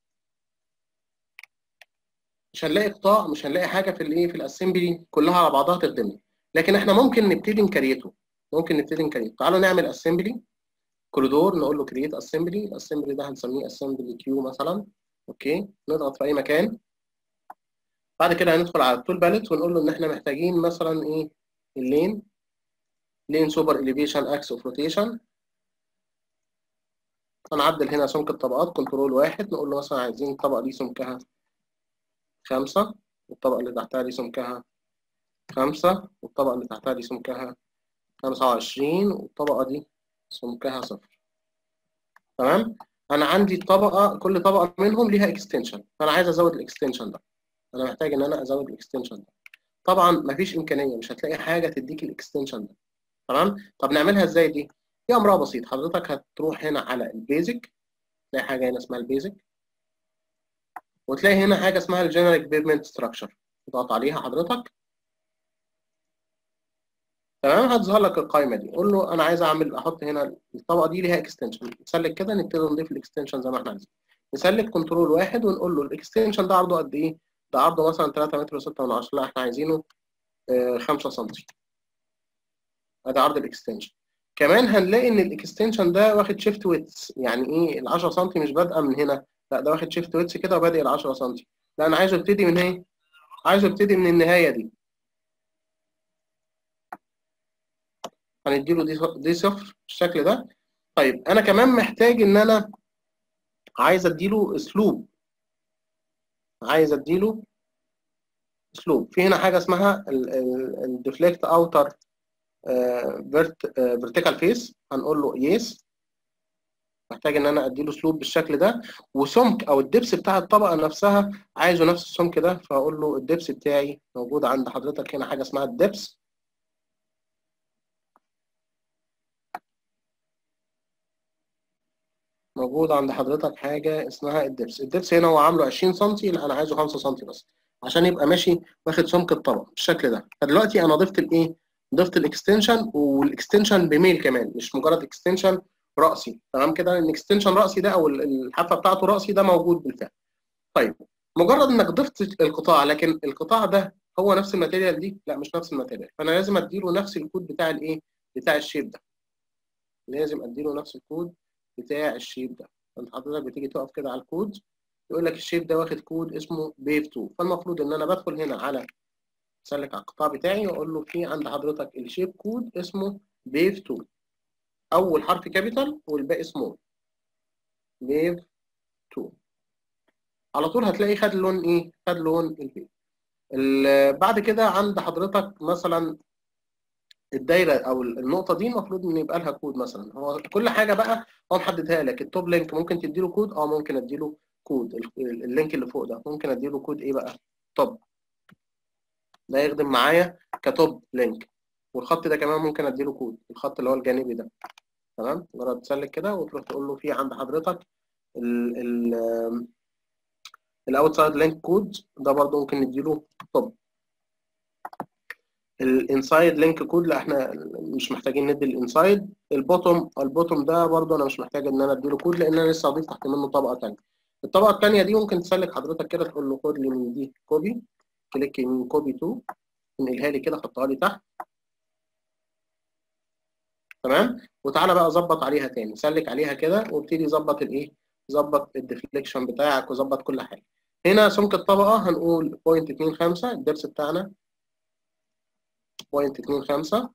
مش هنلاقي قطاع مش هنلاقي حاجة في الايه في الاسمبلي كلها على بعضها تخدمنا لكن احنا ممكن نبتدي نكريته ممكن نبتدي نكريته تعالوا نعمل اسمبلي كوريدور نقول له كرييت اسمبلي الاسمبلي ده هنسميه اسمبلي كيو مثلا اوكي نضغط في اي مكان بعد كده هندخل على التول باليت ونقول له ان احنا محتاجين مثلا ايه اللين لين سوبر اليفيشن اكس اوف روتيشن هنعدل هنا سمك الطبقات كنترول واحد نقول له مثلا عايزين الطبقه دي سمكها خمسة والطبقه اللي تحتها دي سمكها خمسة والطبقه اللي تحتها دي سمكها خمسة وعشرين والطبقه دي سمكها صفر تمام انا عندي طبقه كل طبقه منهم ليها اكستنشن فانا عايز ازود الاكستنشن ده انا محتاج ان انا ازود الاكستنشن ده طبعا مفيش امكانيه مش هتلاقي حاجه تديك الاكستنشن ده تمام طب نعملها ازاي دي دي امرها بسيط حضرتك هتروح هنا على البيزك تلاقي حاجه هنا اسمها البيزك وتلاقي هنا حاجه اسمها الجنريك بيفمنت ستراكشر تضغط عليها حضرتك تمام هتظهر لك القائمه دي قول له انا عايز اعمل احط هنا الطبقه دي ليها اكستنشن نسلك كده نبتدي نضيف الاكستنشن زي ما احنا عايزين نسلك كنترول واحد ونقول له الاكستنشن ده عرضه قد ايه ده عرضه مثلا 3 متر و6 من 10 لا احنا عايزينه 5 سم ادي عرض الاكستنشن كمان هنلاقي ان الاكستنشن ده واخد شيفت ويتس يعني ايه ال 10 سم مش بادئه من هنا لا ده واخد شيفت ويتس كده وبادئ ال 10 سم لا انا عايزه ابتدي من ايه عايزه ابتدي من النهايه دي هنديله دي دي صفر بالشكل ده طيب انا كمان محتاج ان انا عايز اديله اسلوب عايز اديله اسلوب في هنا حاجه اسمها الديفليكت اوتر فيرتيكال فيس هنقول له يس محتاج ان انا اديله اسلوب بالشكل ده وسمك او الدبس بتاع الطبقه نفسها عايزه نفس السمك ده فاقول له الدبس بتاعي موجود عند حضرتك هنا حاجه اسمها الدبس موجود عند حضرتك حاجه اسمها الدبس الدبس هنا هو عامله 20 سم لا انا عايزه 5 سم بس عشان يبقى ماشي واخد سمك الطبقه بالشكل ده فدلوقتي انا ضفت الايه ضفت الاكستنشن والاكستنشن بميل كمان مش مجرد اكستنشن راسي تمام كده ان اكستنشن راسي ده او الحافه بتاعته راسي ده موجود بالفعل طيب مجرد انك ضفت القطاع لكن القطاع ده هو نفس الماتيريال دي لا مش نفس الماتيريال فانا لازم اديله نفس الكود بتاع الايه بتاع الشيب ده لازم اديله نفس الكود بتاع الشيب ده فانت حضرتك بتيجي تقف كده على الكود يقول لك الشيب ده واخد كود اسمه بيف 2 فالمفروض ان انا بدخل هنا على سلك على القطاع بتاعي واقول له في عند حضرتك الشيب كود اسمه بيف 2 اول حرف كابيتال والباقي سمول بيف 2 على طول هتلاقي خد لون ايه خد لون البيف بعد كده عند حضرتك مثلا الدايره او النقطه دي المفروض ان يبقى لها كود مثلا هو كل حاجه بقى هو محددها لك التوب لينك ممكن تديله كود اه ممكن اديله كود اللينك اللي فوق ده ممكن اديله كود ايه بقى توب ده يخدم معايا كتوب لينك والخط ده كمان ممكن اديله كود الخط اللي هو الجانبي ده تمام مجرد تسلك كده وتروح تقول له في عند حضرتك ال ال الاوتسايد لينك كود ده برضه ممكن نديله توب الانسايد لينك كود لا احنا مش محتاجين ندي الانسايد البوتوم البوتوم ده برضه انا مش محتاج ان انا اديله كود لان انا لسه هضيف تحت منه طبقه ثانيه الطبقه الثانيه دي ممكن تسلك حضرتك كده تقول له خد لي من دي كوبي كليك يمين كوبي تو انقلها لي كده حطها لي تحت تمام وتعالى بقى ظبط عليها تاني سلك عليها كده وابتدي ظبط الايه ظبط الديفليكشن بتاعك وظبط كل حاجه هنا سمك الطبقه هنقول 0.25 الدرس بتاعنا 0.25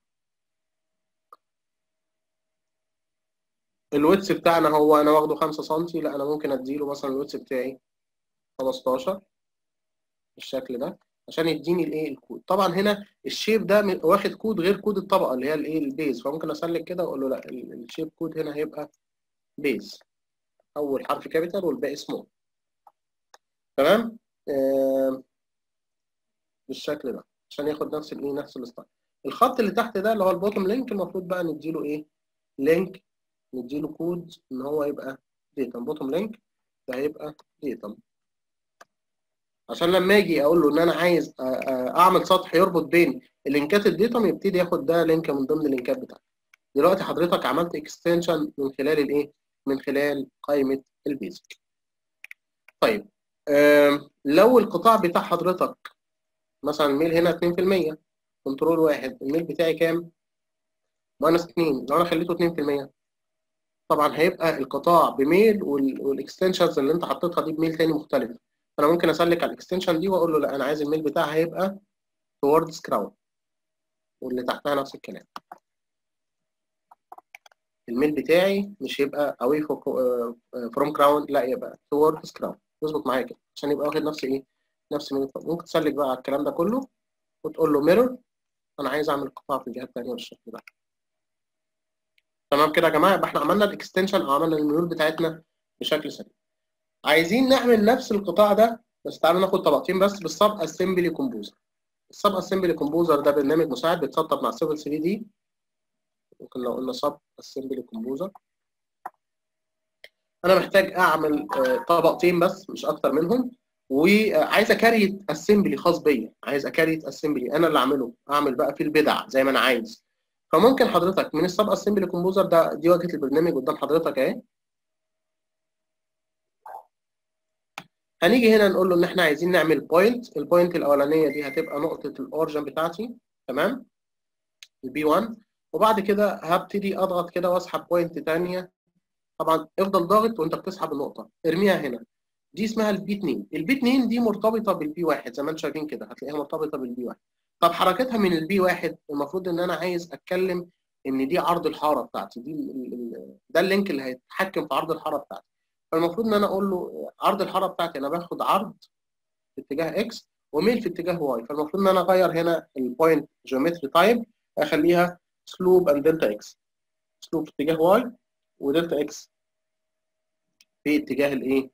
الويتس بتاعنا هو انا واخده 5 سم لا انا ممكن اديله مثلا الويتس بتاعي 15 بالشكل ده عشان يديني الايه الكود طبعا هنا الشيب ده واخد كود غير كود الطبقه اللي هي الايه البيز فممكن اسلك كده واقول له لا الشيب كود هنا هيبقى بيز اول حرف كابيتال والباقي سمول تمام آه بالشكل ده عشان ياخد نفس الايه نفس الستايل الخط اللي تحت ده اللي هو البوتوم لينك المفروض بقى نديله ايه لينك نديله كود ان هو يبقى ديتم بوتوم لينك ده هيبقى ديتم عشان لما اجي اقول له ان انا عايز اعمل سطح يربط بين اللينكات الديتم يبتدي ياخد ده لينك من ضمن اللينكات بتاعتي دلوقتي حضرتك عملت اكستنشن من خلال الايه من خلال قائمه البيزك طيب لو القطاع بتاع حضرتك مثلا الميل هنا 2% كنترول واحد الميل بتاعي كام؟ ماينس 2 لو انا خليته 2% طبعا هيبقى القطاع بميل والاكستنشنز اللي انت حطيتها دي بميل تاني مختلف فانا ممكن اسلك على الاكستنشن دي واقول له لا انا عايز الميل بتاعها هيبقى towards crown واللي تحتها نفس الكلام الميل بتاعي مش هيبقى away from crown لا يبقى towards crown يظبط معايا كده عشان يبقى واخد نفس ايه نفس ميل ممكن تسلك بقى على الكلام ده كله وتقول له ميرور انا عايز اعمل قطاع في الجهه الثانيه بالشكل ده تمام كده يا جماعه يبقى احنا عملنا الاكستنشن او عملنا الميول بتاعتنا بشكل سليم عايزين نعمل نفس القطاع ده بس تعالوا ناخد طبقتين بس بالسب اسمبلي كومبوزر السب اسمبلي كومبوزر ده برنامج مساعد بيتسطب مع سيفل 3 دي ممكن لو قلنا سب اسمبلي كومبوزر انا محتاج اعمل طبقتين بس مش اكتر منهم وعايز اكريت اسمبلي خاص بيا عايز اكريت اسمبلي انا اللي اعمله اعمل بقى فيه البدع زي ما انا عايز فممكن حضرتك من السب اسمبلي كومبوزر ده دي واجهه البرنامج قدام حضرتك اهي هنيجي هنا نقول له ان احنا عايزين نعمل بوينت البوينت الاولانيه دي هتبقى نقطه الاورجن بتاعتي تمام البي 1 وبعد كده هبتدي اضغط كده واسحب بوينت ثانيه طبعا افضل ضاغط وانت بتسحب النقطه ارميها هنا دي اسمها البي 2 البي 2 دي مرتبطه بالبي 1 زي ما انتم شايفين كده هتلاقيها مرتبطه بالبي 1 طب حركتها من البي 1 المفروض ان انا عايز اتكلم ان دي عرض الحاره بتاعتي دي ده اللينك اللي هيتحكم في عرض الحاره بتاعتي فالمفروض ان انا اقول له عرض الحاره بتاعتي انا باخد عرض في اتجاه اكس وميل في اتجاه واي فالمفروض ان انا اغير هنا البوينت جيومتري تايب اخليها سلوب اند دلتا اكس سلوب في اتجاه واي ودلتا اكس في اتجاه الايه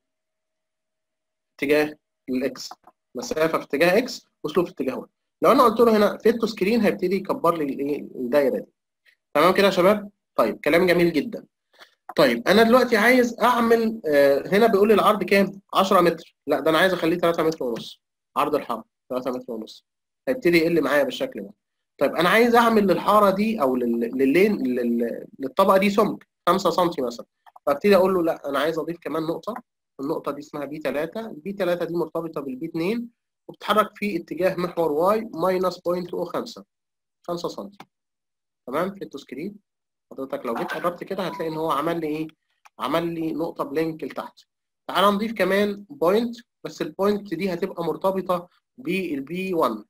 اتجاه الاكس مسافه في اتجاه اكس وسلوب في اتجاه واي لو انا قلت له هنا فيت تو سكرين هيبتدي يكبر لي الايه الدايره دي تمام كده يا شباب طيب كلام جميل جدا طيب انا دلوقتي عايز اعمل آه هنا بيقول لي العرض كام 10 متر لا ده انا عايز اخليه 3 متر ونص عرض الحاره 3 متر ونص هيبتدي يقل معايا بالشكل ده طيب انا عايز اعمل للحاره دي او لللين للطبقه دي سمك 5 سم مثلا فابتدي اقول له لا انا عايز اضيف كمان نقطه النقطه دي اسمها بي 3 البي 3 دي مرتبطه بالبي 2 وبتتحرك في اتجاه محور واي ماينس 0.05 5 سم تمام في التسكرين حضرتك لو جيت قربت كده هتلاقي ان هو عمل لي ايه عمل لي نقطه بلينك لتحت تعال نضيف كمان بوينت بس البوينت دي هتبقى مرتبطه بالبي 1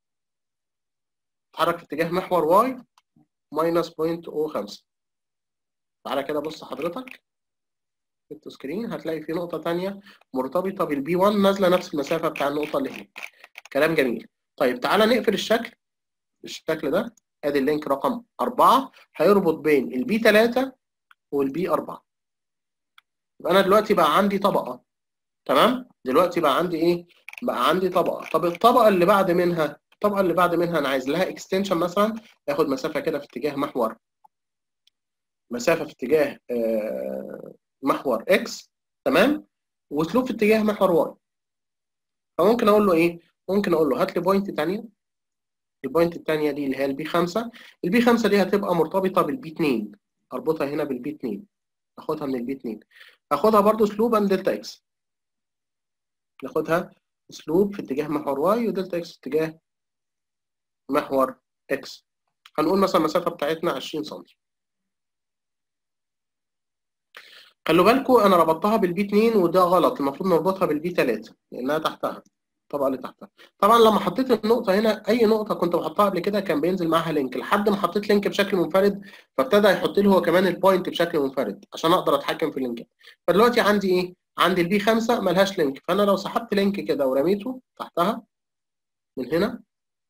تتحرك في اتجاه محور واي ماينس 0.05 تعالى كده بص حضرتك في التسكرين هتلاقي في نقطه ثانيه مرتبطه بالبي 1 نازله نفس المسافه بتاع النقطه اللي هنا كلام جميل طيب تعالى نقفل الشكل بالشكل ده ادي اللينك رقم 4 هيربط بين البي 3 والبي 4 يبقى انا دلوقتي بقى عندي طبقه تمام دلوقتي بقى عندي ايه بقى عندي طبقه طب الطبقه اللي بعد منها الطبقه اللي بعد منها انا عايز لها اكستنشن مثلا ياخد مسافه كده في اتجاه محور مسافه في اتجاه آه محور اكس تمام واسلوب في اتجاه محور واي فممكن اقول له ايه ممكن اقول له هات لي بوينت ثانيه البوينت الثانيه دي اللي هي البي 5 البي 5 دي هتبقى مرتبطه بالبي 2 اربطها هنا بالبي 2 اخدها من البي 2 اخدها برضو سلوب اند دلتا اكس ناخدها سلوب في اتجاه محور واي ودلتا اكس في اتجاه محور اكس هنقول مثلا المسافه بتاعتنا 20 سم خلوا بالكم انا ربطتها بالبي 2 وده غلط المفروض نربطها بالبي 3 لانها تحتها الطبقه اللي تحتها طبعا لما حطيت النقطه هنا اي نقطه كنت بحطها قبل كده كان بينزل معاها لينك لحد ما حطيت لينك بشكل منفرد فابتدى يحط لي هو كمان البوينت بشكل منفرد عشان اقدر اتحكم في اللينكات فدلوقتي عندي ايه عندي البي 5 ملهاش لينك فانا لو سحبت لينك كده ورميته تحتها من هنا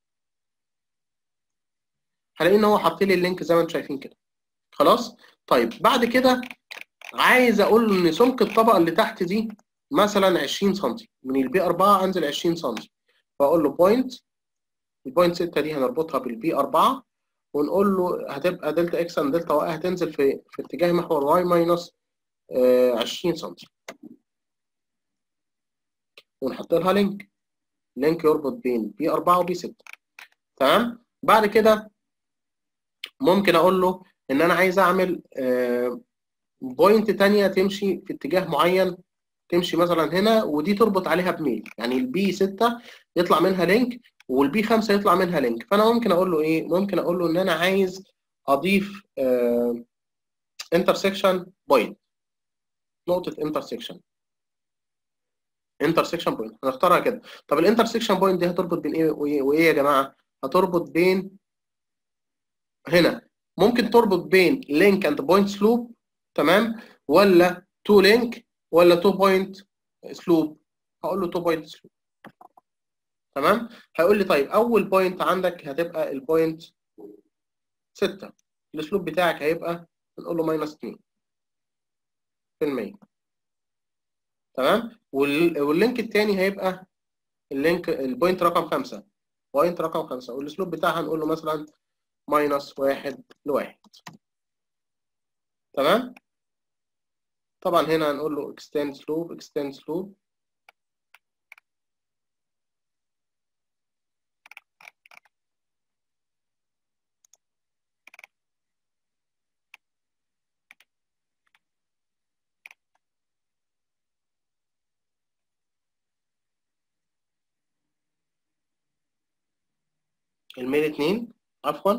هلاقي ان هو حاط لي اللينك زي ما انتم شايفين كده خلاص طيب بعد كده عايز اقول ان سمك الطبقه اللي تحت دي مثلا 20 سم من البي 4 انزل 20 سم فاقول له بوينت البوينت 6 دي هنربطها بالبي 4 ونقول له هتبقى دلتا اكس ان دلتا واي هتنزل في في اتجاه محور واي ماينس 20 سم ونحط لها لينك لينك يربط بين بي 4 وبي 6 تمام بعد كده ممكن اقول له ان انا عايز اعمل بوينت تانية تمشي في اتجاه معين تمشي مثلا هنا ودي تربط عليها بميل يعني البي 6 يطلع منها لينك والبي 5 يطلع منها لينك فانا ممكن اقول له ايه ممكن اقول له ان انا عايز اضيف انترسكشن بوينت نقطه انترسكشن انترسكشن بوينت هنختارها كده طب الانترسكشن بوينت دي هتربط بين ايه وايه, وإيه يا جماعه هتربط بين هنا ممكن تربط بين لينك اند بوينت سلوب تمام ولا تو لينك ولا تو بوينت سلوب هقول له تو بوينت سلوب تمام هيقول لي طيب اول بوينت عندك هتبقى البوينت 6 الاسلوب بتاعك هيبقى نقول له ماينس 2 في المية تمام واللينك الثاني هيبقى اللينك البوينت رقم 5 بوينت رقم 5 والاسلوب بتاعها هنقول له مثلا ماينس 1 لواحد تمام طبعا هنا هنقول له extend slope extend slope الميل اتنين عفوا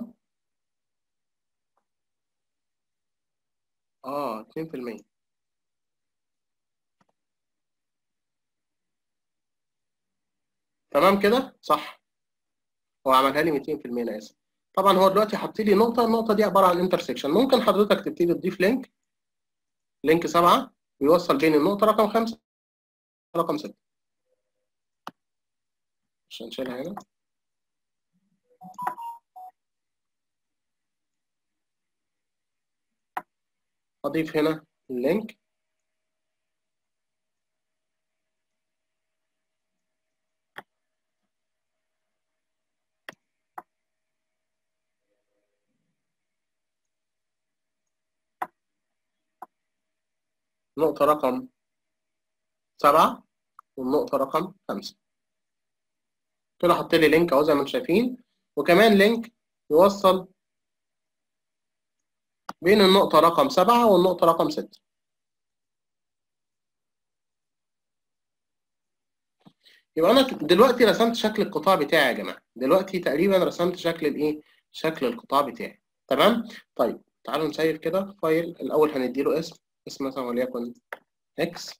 اه اتنين في المية تمام كده صح هو عملها لي 200% انا اسف طبعا هو دلوقتي حط لي نقطه النقطه دي عباره عن انترسكشن ممكن حضرتك تبتدي تضيف لينك لينك 7 بيوصل بين النقطه رقم 5 رقم 6 عشان نشيلها هنا اضيف هنا اللينك نقطة رقم سبعة والنقطة رقم خمسة كده حط لي لينك اهو زي ما انتم شايفين وكمان لينك يوصل بين النقطة رقم سبعة والنقطة رقم ستة يبقى أنا دلوقتي رسمت شكل القطاع بتاعي يا جماعة دلوقتي تقريبا رسمت شكل الإيه؟ شكل القطاع بتاعي تمام؟ طيب تعالوا نسيف كده فايل الأول هنديله اسم اسم مثلا وليكن اكس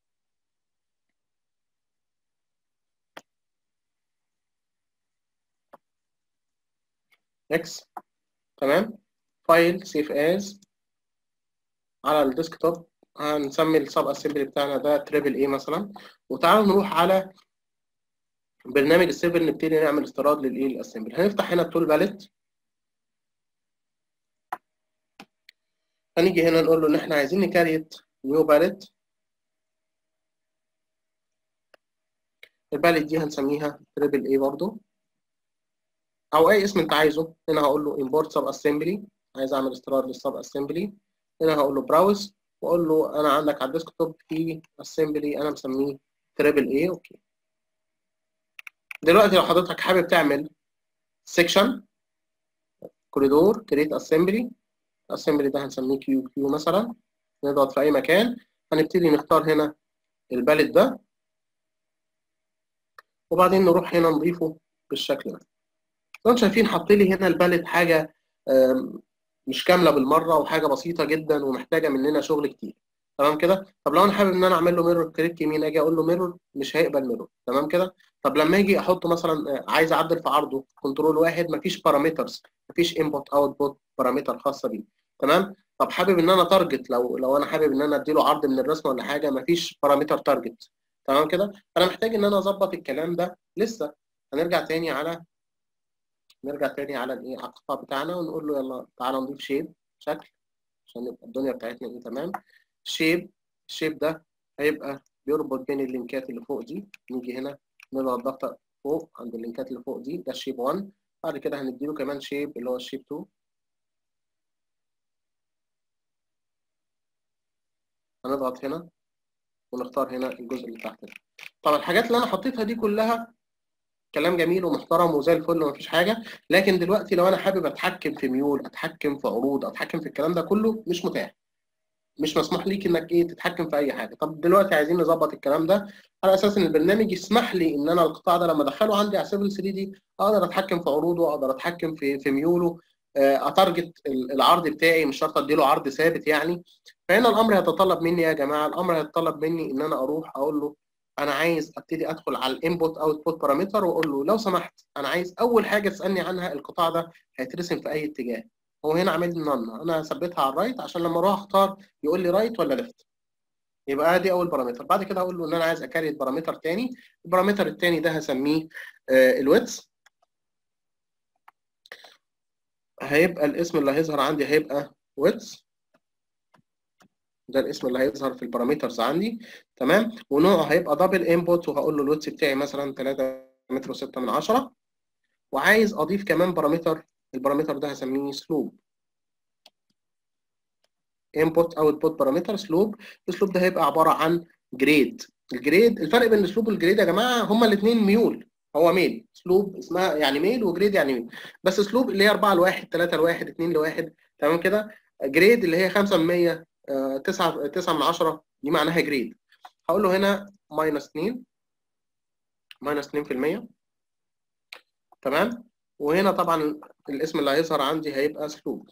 اكس تمام فايل سيف از على الديسكتوب هنسمي السب اسمبلي بتاعنا ده تريبل اي مثلا وتعالوا نروح على برنامج السيفل نبتدي نعمل استيراد للايه الاسمبلي هنفتح هنا التول باليت هنيجي هنا نقول له ان احنا عايزين نكريت نيو باليت الباليت دي هنسميها تريبل اي برضو او اي اسم انت عايزه هنا هقول له import sub assembly عايز اعمل استيراد للسب اسمبلي هنا هقول له براوز واقول له انا عندك على الديسكتوب في اسمبلي انا مسميه تريبل اي اوكي دلوقتي لو حضرتك حابب تعمل سيكشن كوريدور كريت اسمبلي الاسمبلي ده هنسميه كيو كيو مثلا نضغط في اي مكان هنبتدي نختار هنا الباليت ده وبعدين نروح هنا نضيفه بالشكل ده انتم شايفين حاطين لي هنا الباليت حاجه مش كامله بالمره وحاجه بسيطه جدا ومحتاجه مننا شغل كتير تمام كده طب لو انا حابب ان انا اعمل له ميرور كليك يمين اجي اقول له ميرور مش هيقبل ميرور تمام كده طب لما اجي احطه مثلا عايز اعدل في عرضه كنترول واحد مفيش بارامترز مفيش انبوت اوتبوت بارامتر خاصه بيه تمام طب حابب ان انا تارجت لو لو انا حابب ان انا اديله عرض من الرسم ولا حاجه مفيش بارامتر تارجت تمام كده فانا محتاج ان انا اظبط الكلام ده لسه هنرجع تاني على نرجع تاني على الايه على القطاع بتاعنا ونقول له يلا تعالى نضيف شيب شكل عشان يبقى الدنيا بتاعتنا ايه تمام شيب الشيب ده هيبقى بيربط بين اللينكات اللي فوق دي نيجي هنا نضغط ضغطه فوق عند اللينكات اللي فوق دي ده الشيب 1 بعد كده هنديله كمان شيب اللي هو الشيب 2 هنضغط هنا ونختار هنا الجزء اللي تحت ده طبعا الحاجات اللي انا حطيتها دي كلها كلام جميل ومحترم وزي الفل ومفيش حاجه لكن دلوقتي لو انا حابب اتحكم في ميول اتحكم في عروض اتحكم في الكلام ده كله مش متاح مش مسموح ليك انك ايه تتحكم في اي حاجه طب دلوقتي عايزين نظبط الكلام ده على اساس ان البرنامج يسمح لي ان انا القطاع ده لما ادخله عندي على سيفل 3 دي اقدر اتحكم في عروضه اقدر اتحكم في في ميوله اتارجت العرض بتاعي مش شرط اديله عرض ثابت يعني فهنا الامر هيتطلب مني يا جماعه الامر هيتطلب مني ان انا اروح اقول له انا عايز ابتدي ادخل على الانبوت اوتبوت بارامتر واقول له لو سمحت انا عايز اول حاجه تسالني عنها القطاع ده هيترسم في اي اتجاه هو هنا عامل لي نون انا هثبتها على الرايت عشان لما اروح اختار يقول لي رايت ولا ليفت يبقى دي اول بارامتر بعد كده هقول له ان انا عايز اكريت بارامتر تاني البارامتر التاني ده هسميه آه الويتس هيبقى الاسم اللي هيظهر عندي هيبقى ويتس ده الاسم اللي هيظهر في البارامترز عندي تمام ونوعه هيبقى دبل انبوت وهقول له الويتس بتاعي مثلا 3 متر و6 من 10 وعايز اضيف كمان بارامتر البارامتر ده هسميه سلوب input output بارامتر سلوب السلوب ده هيبقى عباره عن جريد الجريد الفرق بين السلوب والجريد يا جماعه هما الاثنين ميول هو ميل سلوب اسمها يعني ميل وجريد يعني ميل بس سلوب اللي هي 4 لواحد 3 لواحد 2 لواحد تمام كده جريد اللي هي 5 من 100 9 9 من 10 دي معناها جريد هقول له هنا ماينس 2 ماينس 2% تمام وهنا طبعا الاسم اللي هيظهر عندي هيبقى سلوب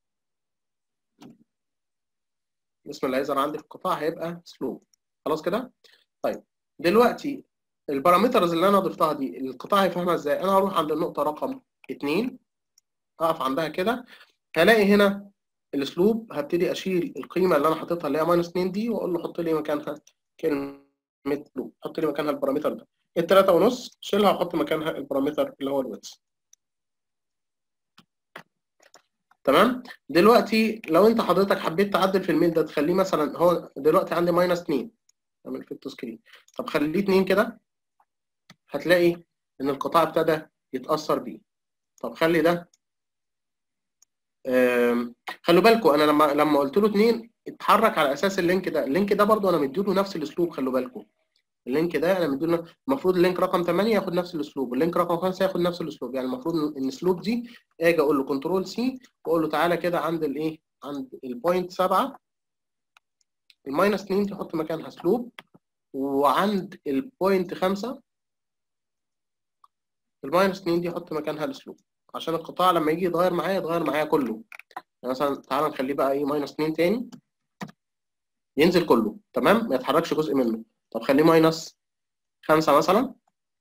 الاسم اللي هيظهر عندي في القطاع هيبقى سلوب خلاص كده طيب دلوقتي البارامترز اللي انا ضفتها دي القطاع هيفهمها ازاي انا هروح عند النقطه رقم 2 اقف عندها كده هلاقي هنا الاسلوب هبتدي اشيل القيمه اللي انا حاططها اللي هي ماينس 2 دي واقول له حط لي مكانها كلمه لوب حط لي مكانها البارامتر ده التلاتة ونص شيلها وحط مكانها البارامتر اللي هو الويتس تمام دلوقتي لو انت حضرتك حبيت تعدل في الميل ده تخليه مثلا هو دلوقتي عندي ماينس 2 اعمل فيت سكرين طب خليه 2 كده هتلاقي ان القطاع ابتدى يتاثر بيه طب خلي ده خلوا بالكم انا لما لما قلت له 2 اتحرك على اساس اللينك ده اللينك ده برضو انا مديله نفس الاسلوب خلوا بالكم اللينك ده انا مديله المفروض اللينك رقم 8 ياخد نفس الاسلوب واللينك رقم 5 ياخد نفس الاسلوب يعني المفروض ان الاسلوب دي اجي اقول له كنترول سي واقول له تعالى كده عند الايه عند البوينت 7 الماينس 2 تحط مكانها اسلوب وعند البوينت 5 الماينس 2 دي احط مكانها الاسلوب عشان القطاع لما يجي يتغير معايا يتغير معايا كله يعني مثلا تعالى نخليه بقى ايه ماينس 2 تاني ينزل كله تمام ما يتحركش جزء منه طب خليه ماينس 5 مثلا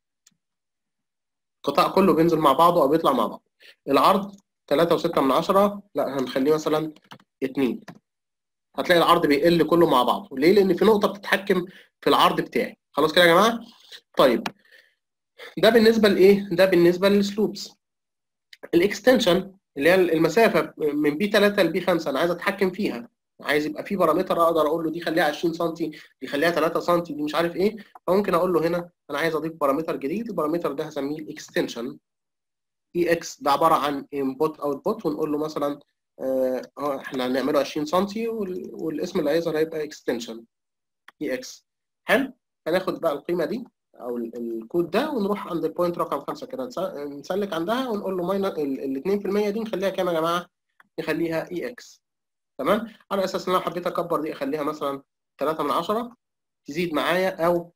القطاع كله بينزل مع بعضه او بيطلع مع بعض العرض 3 و6 من 10 لا هنخليه مثلا 2 هتلاقي العرض بيقل كله مع بعضه ليه لان في نقطه بتتحكم في العرض بتاعي خلاص كده يا جماعه طيب ده بالنسبه لايه ده بالنسبه للسلوبس الاكستنشن اللي هي المسافه من بي 3 لبي 5 انا عايز اتحكم فيها عايز يبقى في بارامتر اقدر اقول له دي خليها 20 سم دي خليها 3 سم دي مش عارف ايه فممكن اقول له هنا انا عايز اضيف بارامتر جديد البارامتر ده هسميه الاكستنشن اي اكس ده عباره عن انبوت اوتبوت ونقول له مثلا اه احنا هنعمله 20 سم والاسم اللي هيظهر هيبقى اكستنشن اي اكس حلو هناخد بقى القيمه دي او الكود ده ونروح عند البوينت رقم 5 كده نسلك عندها ونقول له ماينس ال 2% دي نخليها كام يا جماعه؟ نخليها اي اكس تمام؟ على اساس ان انا حبيت اكبر دي اخليها مثلا 3 من 10 تزيد معايا او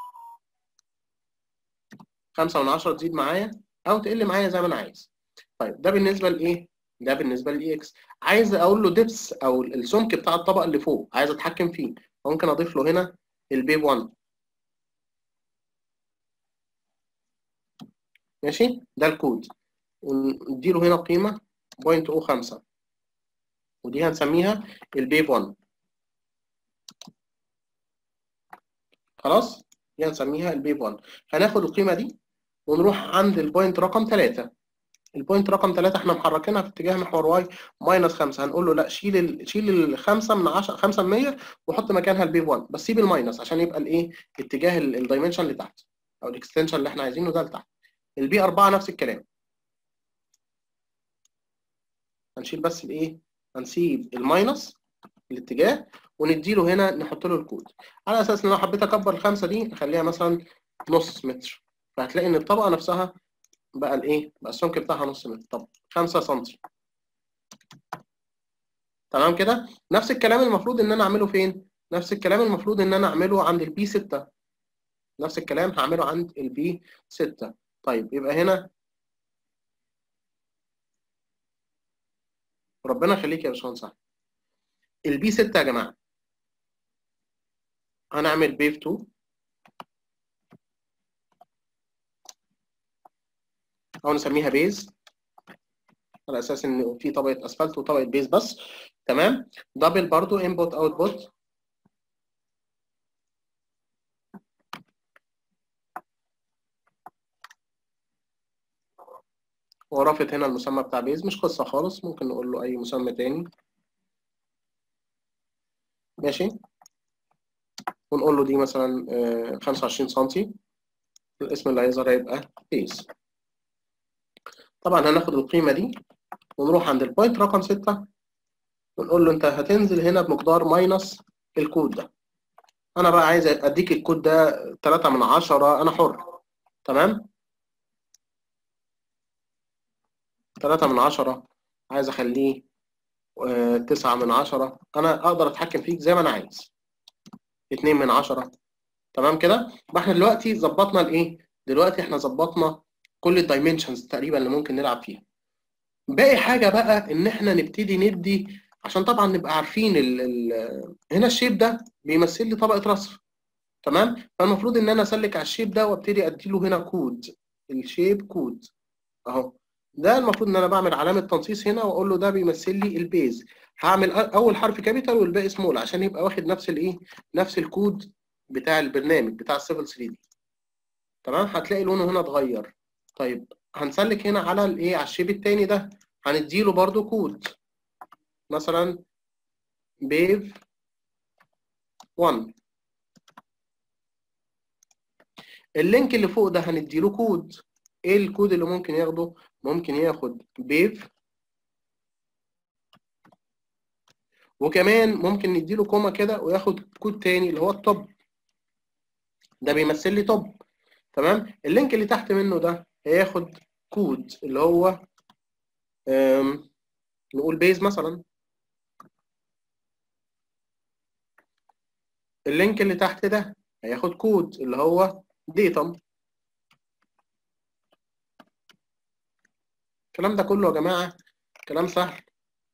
5 من 10 تزيد معايا او تقل معايا زي ما انا عايز. طيب ده بالنسبه لايه؟ ده بالنسبه للاي اكس عايز اقول له دبس او السمك بتاع الطبق اللي فوق عايز اتحكم فيه ممكن اضيف له هنا البيب 1 ماشي ده الكود ونديله هنا قيمة 0.05 ودي هنسميها البيف 1 خلاص دي هنسميها البيف 1 هناخد القيمة دي ونروح عند البوينت رقم 3 البوينت رقم 3 احنا محركينها في اتجاه محور واي ماينس 5 هنقول له لا شيل ال... شيل ال 5 من 10 5 من 100 وحط مكانها البي 1 بس سيب الماينس عشان يبقى الايه اتجاه الدايمنشن لتحت او الاكستنشن اللي احنا عايزينه ده لتحت البي 4 نفس الكلام هنشيل بس الايه هنسيب الماينس الاتجاه ونديله هنا نحط له الكود على اساس ان لو حبيت اكبر الخمسه دي اخليها مثلا نص متر فهتلاقي ان الطبقه نفسها بقى الايه بقى السمك بتاعها نص متر طب 5 سم تمام كده نفس الكلام المفروض ان انا اعمله فين نفس الكلام المفروض ان انا اعمله عند البي 6 نفس الكلام هعمله عند البي 6 طيب يبقى هنا ربنا يخليك يا باشمهندس البي 6 يا جماعه هنعمل بيف 2 او نسميها بيز على اساس ان في طبقه اسفلت وطبقه بيز بس تمام دبل برضو انبوت اوتبوت ورافت هنا المسمى بتاع بيز مش قصه خالص ممكن نقول له اي مسمى تاني ماشي ونقول له دي مثلا 25 سم الاسم اللي هيظهر هيبقى بيز طبعا هناخد القيمة دي ونروح عند البوينت رقم 6 ونقول له انت هتنزل هنا بمقدار ماينس الكود ده انا بقى عايز اديك الكود ده 3 من 10 انا حر تمام 3 من 10 عايز اخليه 9 من 10 انا اقدر اتحكم فيك زي ما انا عايز 2 من 10 تمام كده يبقى احنا دلوقتي ظبطنا الايه دلوقتي احنا ظبطنا كل الدايمنشنز تقريبا اللي ممكن نلعب فيها باقي حاجه بقى ان احنا نبتدي ندي عشان طبعا نبقى عارفين ال ال هنا الشيب ده بيمثل لي طبقه رصف تمام فالمفروض ان انا اسلك على الشيب ده وابتدي ادي له هنا كود الشيب كود اهو ده المفروض ان انا بعمل علامه تنصيص هنا واقول له ده بيمثل لي البيز هعمل اول حرف كابيتال والباقي سمول عشان يبقى واخد نفس الايه نفس الكود بتاع البرنامج بتاع السيفل 3 دي تمام هتلاقي لونه هنا اتغير طيب هنسلك هنا على الايه على الشيب التاني ده هنديله برضو كود مثلا بيف 1 اللينك اللي فوق ده هنديله كود ايه الكود اللي ممكن ياخده ممكن ياخد بيف وكمان ممكن نديله كوما كده وياخد كود تاني اللي هو التوب ده بيمثل لي توب تمام اللينك اللي تحت منه ده هياخد كود اللي هو نقول بيز مثلا اللينك اللي تحت ده هياخد كود اللي هو ديتم الكلام ده كله يا جماعة كلام سهل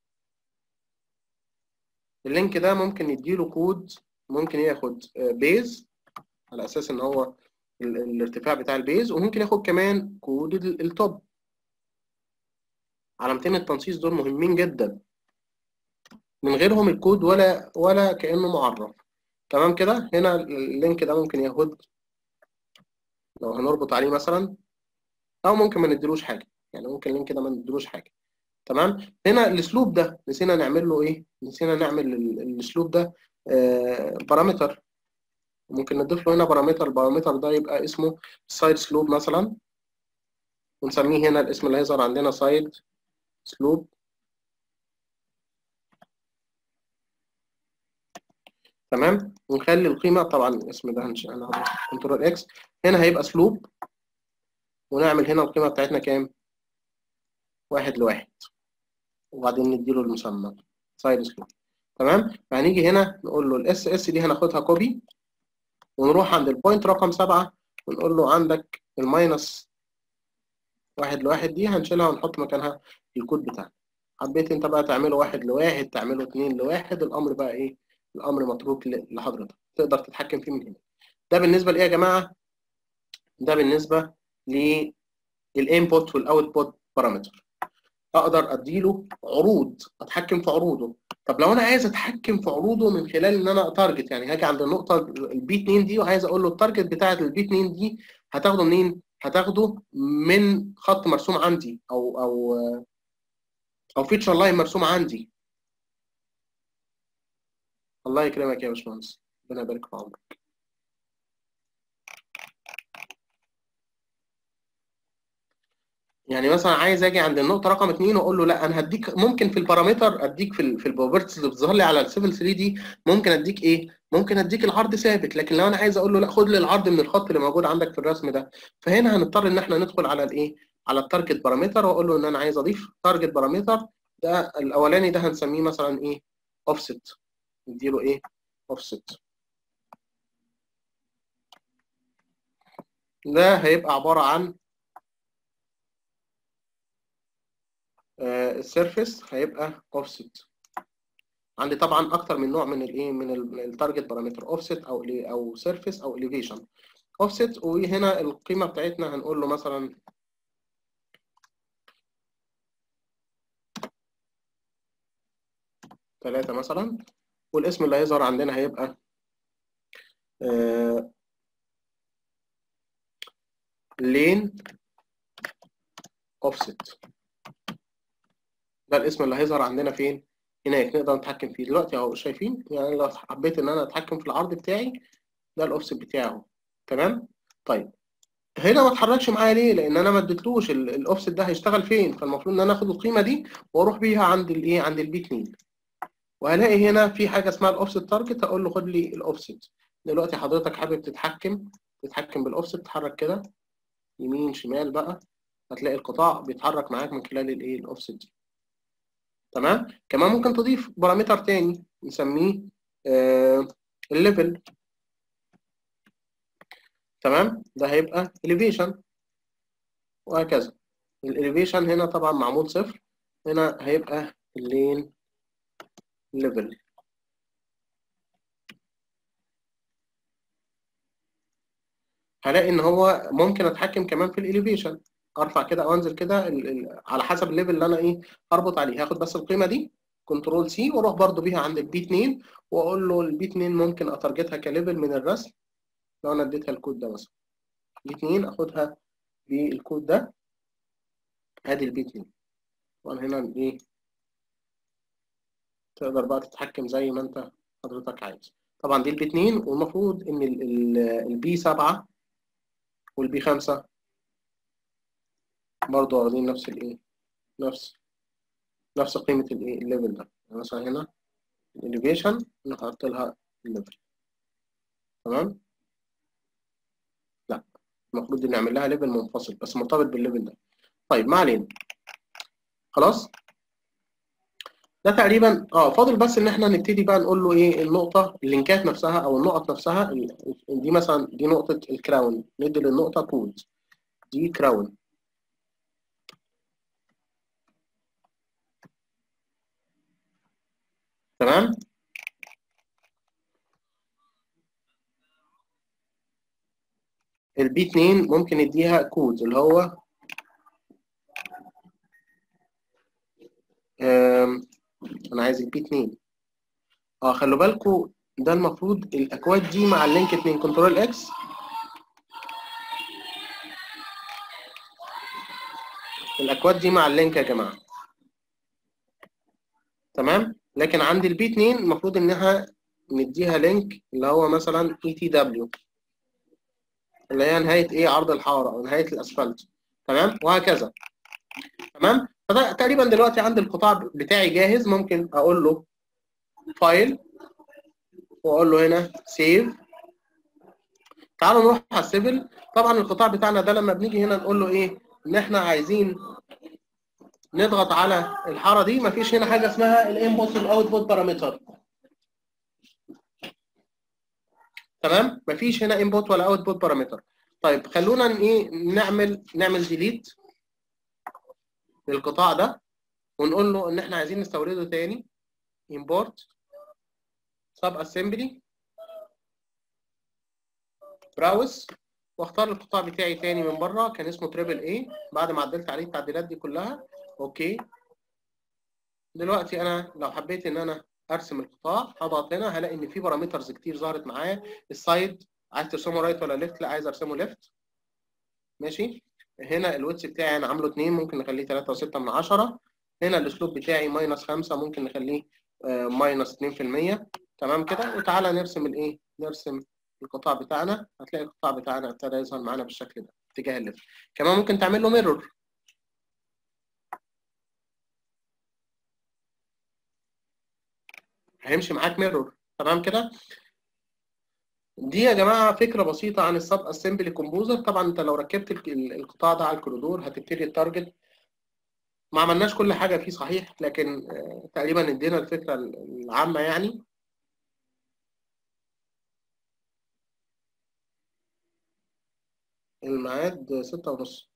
اللينك ده ممكن نديله كود ممكن ياخد بيز على اساس ان هو الارتفاع بتاع البيز وممكن ياخد كمان كود التوب علامتين التنصيص دول مهمين جدا من غيرهم الكود ولا ولا كانه معرف تمام كده هنا اللينك ده ممكن ياخد لو هنربط عليه مثلا او ممكن ما نديلوش حاجه يعني ممكن اللينك ده ما نديلوش حاجه تمام هنا الاسلوب ده نسينا نعمل له ايه نسينا نعمل الاسلوب ده آه بارامتر ممكن نضيف له هنا بارامتر البارامتر ده يبقى اسمه سايد سلوب مثلا ونسميه هنا الاسم اللي هيظهر عندنا سايد سلوب تمام ونخلي القيمه طبعا الاسم ده هنشيل كنترول اكس هنا هيبقى سلوب ونعمل هنا القيمه بتاعتنا كام واحد لواحد وبعدين نديله المسمى سايد سلوب تمام فهنيجي هنا نقول له الاس اس دي هناخدها كوبي ونروح عند البوينت رقم سبعة ونقول له عندك الماينس واحد لواحد دي هنشيلها ونحط مكانها الكود بتاعنا حبيت انت بقى تعمله واحد لواحد تعمله اتنين لواحد الامر بقى ايه الامر متروك لحضرتك تقدر تتحكم فيه من هنا ده بالنسبه لايه يا جماعه ده بالنسبه للانبوت والاوتبوت بارامتر اقدر اديله عروض اتحكم في عروضه طب لو انا عايز اتحكم في عروضه من خلال ان انا اتارجت يعني هاجي عند النقطه البي 2 دي وعايز اقول له التارجت بتاعه البي 2 دي هتاخده منين هتاخده من خط مرسوم عندي او او او فيتشر لاين مرسوم عندي الله يكرمك يا باشمهندس ربنا يبارك في عمرك يعني مثلا عايز اجي عند النقطه رقم 2 واقول له لا انا هديك ممكن في البارامتر اديك في ال في البروبرتيز اللي بتظهر لي على السيفل 3 دي ممكن اديك ايه ممكن اديك العرض ثابت لكن لو انا عايز اقول له لا خد لي العرض من الخط اللي موجود عندك في الرسم ده فهنا هنضطر ان احنا ندخل على الايه على التارجت بارامتر واقول له ان انا عايز اضيف تارجت بارامتر ده الاولاني ده هنسميه مثلا ايه اوفست نديله ايه اوفست ده هيبقى عباره عن السيرفيس هيبقى اوفست عندي طبعا اكتر من نوع من الايه من التارجت بارامتر اوفست او او سيرفيس او اليفيشن اوفست وهنا القيمه بتاعتنا هنقول له مثلا ثلاثة مثلا والاسم اللي هيظهر عندنا هيبقى لين اوفست ده الاسم اللي هيظهر عندنا فين هناك نقدر نتحكم فيه دلوقتي اهو شايفين يعني لو حبيت ان انا اتحكم في العرض بتاعي ده الاوفست بتاعي اهو تمام طيب هنا ما اتحركش معايا ليه لان انا ما اديتلوش الاوفست ده هيشتغل فين فالمفروض ان انا اخد القيمه دي واروح بيها عند الايه عند البي 2 وهلاقي هنا في حاجه اسمها الاوفست تارجت هقول له خد لي الاوفست دلوقتي حضرتك حابب تتحكم تتحكم بالاوفست تتحرك كده يمين شمال بقى هتلاقي القطاع بيتحرك معاك من خلال الايه الاوفست دي تمام كمان ممكن تضيف بارامتر تاني نسميه آه الليفل تمام ده هيبقى elevation وهكذا الاليفيشن هنا طبعا معمول صفر هنا هيبقى اللين ليفل هلاقي ان هو ممكن اتحكم كمان في الاليفيشن ارفع كده او انزل كده ال ال على حسب الليفل اللي انا ايه اربط عليه هاخد بس القيمه دي كنترول سي واروح برده بيها عند البي 2 واقول له البي 2 ممكن اتارجتها كليفل من الرسم لو انا اديتها الكود ده مثلا بي 2 اخدها بالكود ده ادي البي 2 طبعا هنا ايه تقدر بقى تتحكم زي ما انت حضرتك عايز طبعا دي البي 2 والمفروض ان البي 7 والبي 5 برضه واخدين نفس الايه نفس نفس قيمة الايه الليفل ده يعني مثلا هنا الاليفيشن نحط لها الليفل تمام لا المفروض نعمل لها ليفل منفصل بس مرتبط بالليفل ده طيب ما علينا خلاص ده تقريبا اه فاضل بس ان احنا نبتدي بقى نقول له ايه النقطه اللينكات نفسها او النقط نفسها دي مثلا دي نقطه الكراون ندي للنقطه كود دي كراون تمام البي 2 ممكن نديها كود اللي هو انا عايز البي 2 اه خلوا بالكم ده المفروض الاكواد دي مع اللينك 2 كنترول اكس الاكواد دي مع اللينك يا جماعه تمام لكن عند البي 2 المفروض انها نديها لينك اللي هو مثلا اي تي دبليو اللي هي نهايه ايه عرض الحاره او نهايه الاسفلت تمام وهكذا تمام فده تقريبا دلوقتي عندي القطاع بتاعي جاهز ممكن اقول له فايل واقول له هنا سيف تعالوا نروح على السيفل طبعا القطاع بتاعنا ده لما بنيجي هنا نقول له ايه ان احنا عايزين نضغط على الحاره دي مفيش هنا حاجه اسمها الانبوت والاوتبوت بارامتر تمام مفيش هنا انبوت ولا اوتبوت بارامتر طيب خلونا ايه نعمل نعمل ديليت للقطاع ده ونقول له ان احنا عايزين نستورده تاني import sub assembly براوس واختار القطاع بتاعي تاني من بره كان اسمه تريبل اي بعد ما عدلت عليه التعديلات دي كلها اوكي دلوقتي انا لو حبيت ان انا ارسم القطاع هضغط هنا هلاقي ان في بارامترز كتير ظهرت معايا السايد عايز ترسمه رايت ولا ليفت لا عايز ارسمه ليفت ماشي هنا الويتس بتاعي انا عامله 2 ممكن نخليه 3 و6 من 10 هنا الاسلوب بتاعي ماينس 5 ممكن نخليه ماينس 2% تمام كده وتعالى نرسم الايه نرسم القطاع بتاعنا هتلاقي القطاع بتاعنا ابتدى يظهر معانا بالشكل ده اتجاه الليفت كمان ممكن تعمل له ميرور هيمشي معاك ميرور تمام كده دي يا جماعه فكره بسيطه عن السب اسمبلي كومبوزر طبعا انت لو ركبت القطاع ده على الكوريدور هتبتدي التارجت ما عملناش كل حاجه فيه صحيح لكن تقريبا ادينا الفكره العامه يعني الميعاد ستة ونص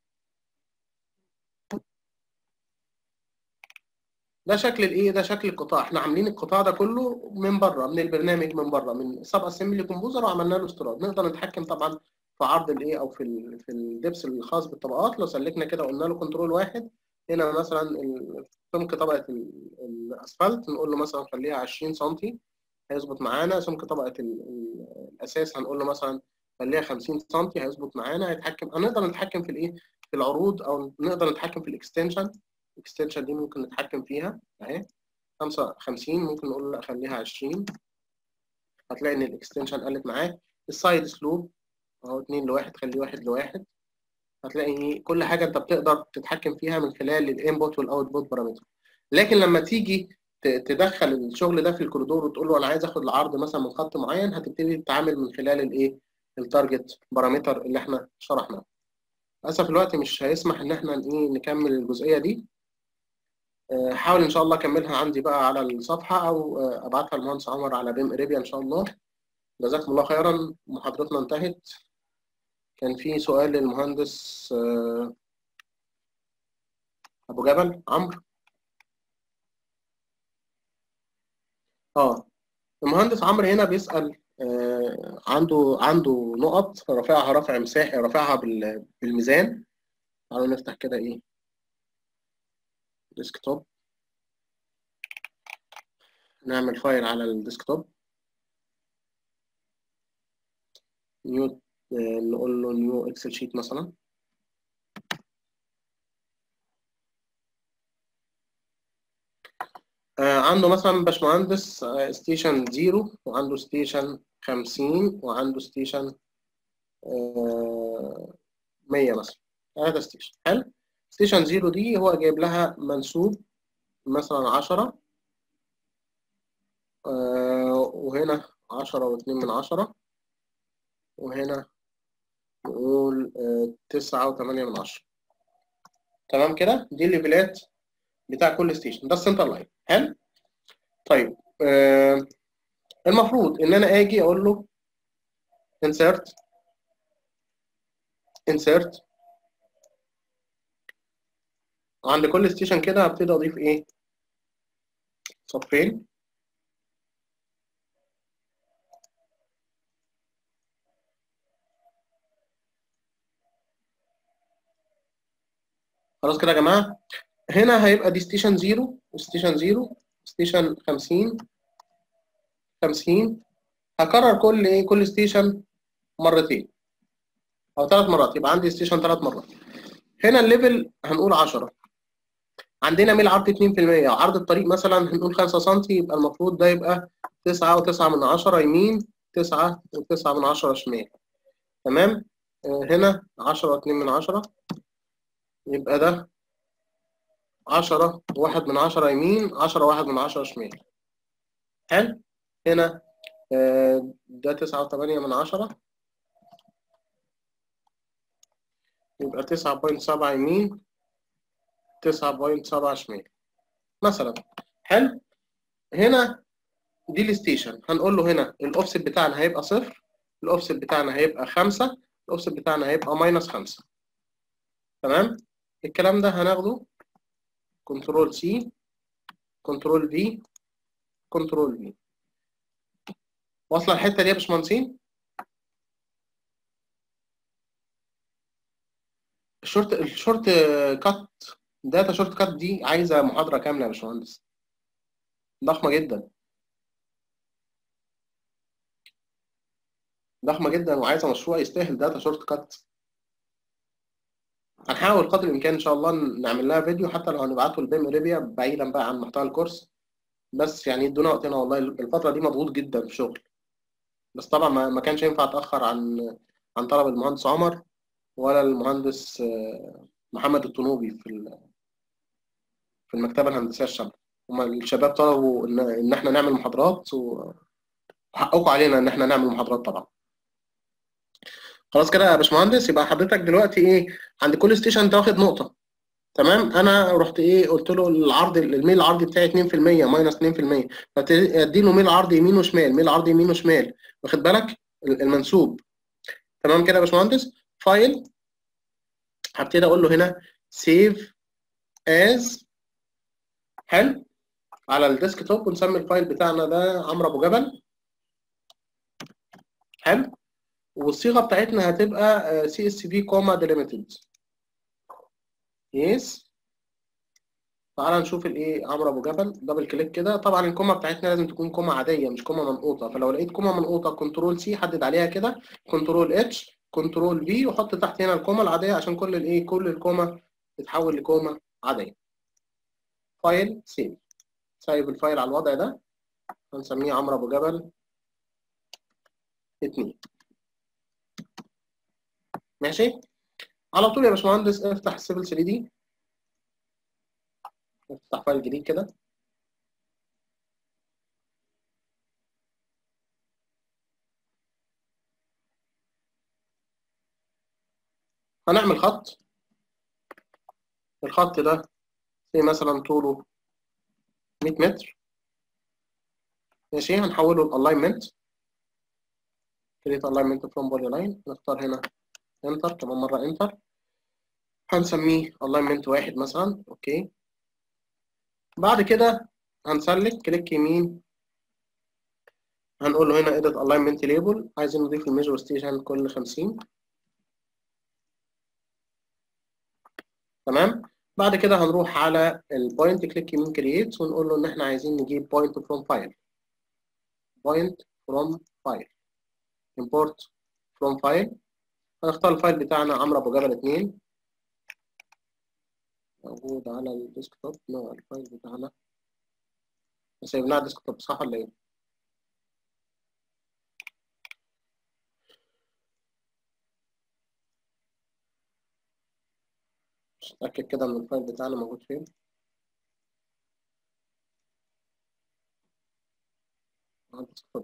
ده شكل الايه ده شكل القطاع احنا عاملين القطاع ده كله من بره من البرنامج من بره من سب اسمبلي كومبوزر وعملنا له استيراد نقدر نتحكم طبعا في عرض الايه او في ال في الدبس الخاص بالطبقات لو سلكنا كده قلنا له كنترول واحد هنا مثلا سمك طبقه الاسفلت نقول له مثلا خليها 20 سم هيظبط معانا سمك طبقه الاساس هنقول له مثلا خليها 50 سم هيظبط معانا هيتحكم هنقدر نتحكم في الايه في العروض او نقدر نتحكم في الاكستنشن الاكستنشن دي ممكن نتحكم فيها اهي 55 ممكن نقول لا خليها 20 هتلاقي ان الاكستنشن قلت معاك السايد سلوب اهو 2 لواحد خليه 1 لواحد هتلاقي كل حاجه انت بتقدر تتحكم فيها من خلال الانبوت والاوتبوت بارامتر لكن لما تيجي تدخل الشغل ده في الكوريدور وتقول له انا عايز اخد العرض مثلا من خط معين هتبتدي تتعامل من خلال الايه التارجت بارامتر اللي احنا شرحناه للاسف الوقت مش هيسمح ان احنا ايه نكمل الجزئيه دي حاول ان شاء الله اكملها عندي بقى على الصفحه او ابعتها للمهندس عمر على بيم اريبيا ان شاء الله جزاكم الله خيرا محاضرتنا انتهت كان في سؤال للمهندس ابو جبل عمرو اه المهندس عمرو هنا بيسال آه عنده عنده نقط رافعها رفع مساحي رافعها بالميزان تعالوا نفتح كده ايه ديسكتوب نعمل فايل على الديسكتوب نيو آه نقول له نيو اكسل شيت مثلا آه عنده مثلا باشمهندس آه ستيشن زيرو وعنده ستيشن خمسين وعنده ستيشن آه مية مثلا هذا ستيشن حلو ستيشن زيرو دي هو جايب لها منسوب مثلا عشرة وهنا عشرة واتنين من عشرة وهنا نقول تسعة وتمانية من عشرة تمام كده دي الليفلات بتاع كل ستيشن ده السنتر لاين حلو طيب آه المفروض ان انا اجي اقول له insert insert عند كل ستيشن كده هبتدي اضيف ايه صفين خلاص كده يا جماعه هنا هيبقى دي ستيشن زيرو وستيشن زيرو ستيشن 50 50 هكرر كل ايه كل ستيشن مرتين او ثلاث مرات يبقى عندي ستيشن ثلاث مرات هنا الليفل هنقول 10 عندنا ميل عرض 2% عرض الطريق مثلا هنقول 5 سم يبقى المفروض ده يبقى 9 و9 من 10 يمين 9 و9 من 10 شمال تمام هنا 10 و2 من 10 يبقى ده 10 واحد من 10 يمين 10 واحد من 10 شمال حلو هنا ده 9 و8 من 10 يبقى 9.7 يمين 9.7 شمال مثلا حلو هنا دي الستيشن هنقول له هنا الاوفست بتاعنا هيبقى صفر الاوفست بتاعنا هيبقى 5 الاوفست بتاعنا هيبقى ماينس 5 تمام الكلام ده هناخده كنترول سي كنترول في كنترول في واصله الحته دي يا باشمهندسين الشورت الشورت كات داتا شورت كات دي عايزه محاضره كامله يا باشمهندس ضخمه جدا ضخمه جدا وعايزه مشروع يستاهل داتا شورت كات هنحاول قدر الامكان ان شاء الله نعمل لها فيديو حتى لو هنبعته لبيم اريبيا بعيدا بقى عن محتوى الكورس بس يعني ادونا وقتنا والله الفتره دي مضغوط جدا في شغل بس طبعا ما ما كانش ينفع اتاخر عن عن طلب المهندس عمر ولا المهندس آه، محمد الطنوبي في ال- في المكتبه الهندسيه الشامله هما الشباب طلبوا ان ان احنا نعمل محاضرات و- وحققوا علينا ان احنا نعمل محاضرات طبعا خلاص كده يا باشمهندس يبقى حضرتك دلوقتي ايه عند كل ستيشن انت واخد نقطه تمام انا رحت ايه قلت له العرض الميل العرضي بتاعي 2% ماينس 2% فادي له ميل عرض يمين وشمال ميل عرض يمين وشمال واخد بالك المنسوب تمام كده يا باشمهندس فايل هبتدي اقول له هنا سيف از حلو على الديسك توب ونسمي الفايل بتاعنا ده عمرو ابو جبل حلو والصيغه بتاعتنا هتبقى سي اس في كوما ديليميتد يس تعالى نشوف الايه عمرو ابو جبل دبل كليك كده طبعا الكوما بتاعتنا لازم تكون كوما عاديه مش كوما منقوطه فلو لقيت كوما منقوطه كنترول سي حدد عليها كده كنترول اتش كنترول في وحط تحت هنا الكوما العاديه عشان كل الايه كل الكوما تتحول لكوما عاديه فايل سيف سايب الفايل على الوضع ده هنسميه عمرو ابو جبل اتنين ماشي على طول يا باشمهندس افتح السيفل 3 دي افتح فايل جديد كده هنعمل خط الخط ده في مثلا طوله 100 متر ماشي هنحوله الالاينمنت create alignment from polyline نختار هنا انتر كمان مرة انتر هنسميه alignment واحد مثلا اوكي بعد كده هنسلك كليك يمين هنقول له هنا edit alignment label عايزين نضيف الميجر ستيشن كل 50 تمام بعد كده هنروح على البوينت كليك يمين كرييت ونقول له ان احنا عايزين نجيب بوينت فروم فايل بوينت فروم فايل import from file هنختار الفايل بتاعنا عمرو ابو جبل 2 موجود على الديسكتوب نوع الفايل بتاعنا سيبناه على الديسكتوب صح ولا ايه؟ مش متأكد كده ان الفايل بتاعنا موجود فين على الديسكتوب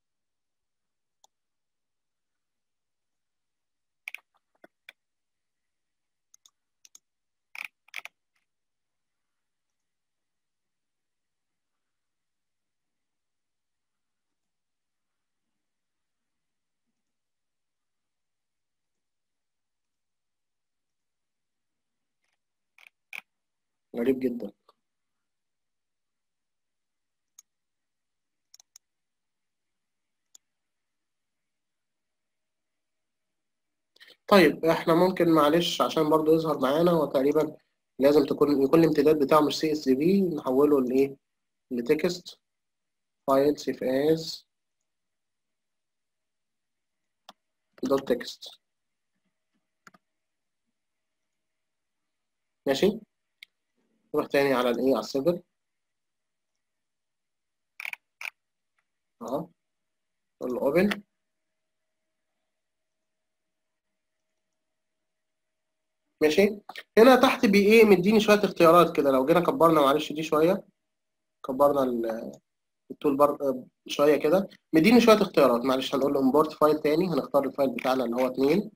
غريب جدا طيب احنا ممكن معلش عشان برضو يظهر معانا هو تقريبا لازم تكون يكون الامتداد بتاعه مش سي اس في نحوله لايه لتكست فايل سيف از دوت تكست ماشي نروح تاني على الايه على السيفل اهو نقول له اوبن ماشي هنا تحت بي ايه مديني شويه اختيارات كده لو جينا كبرنا معلش دي شويه كبرنا ال- التول بار شويه كده مديني شويه اختيارات معلش هنقول له امبورت فايل تاني هنختار الفايل بتاعنا اللي هو 2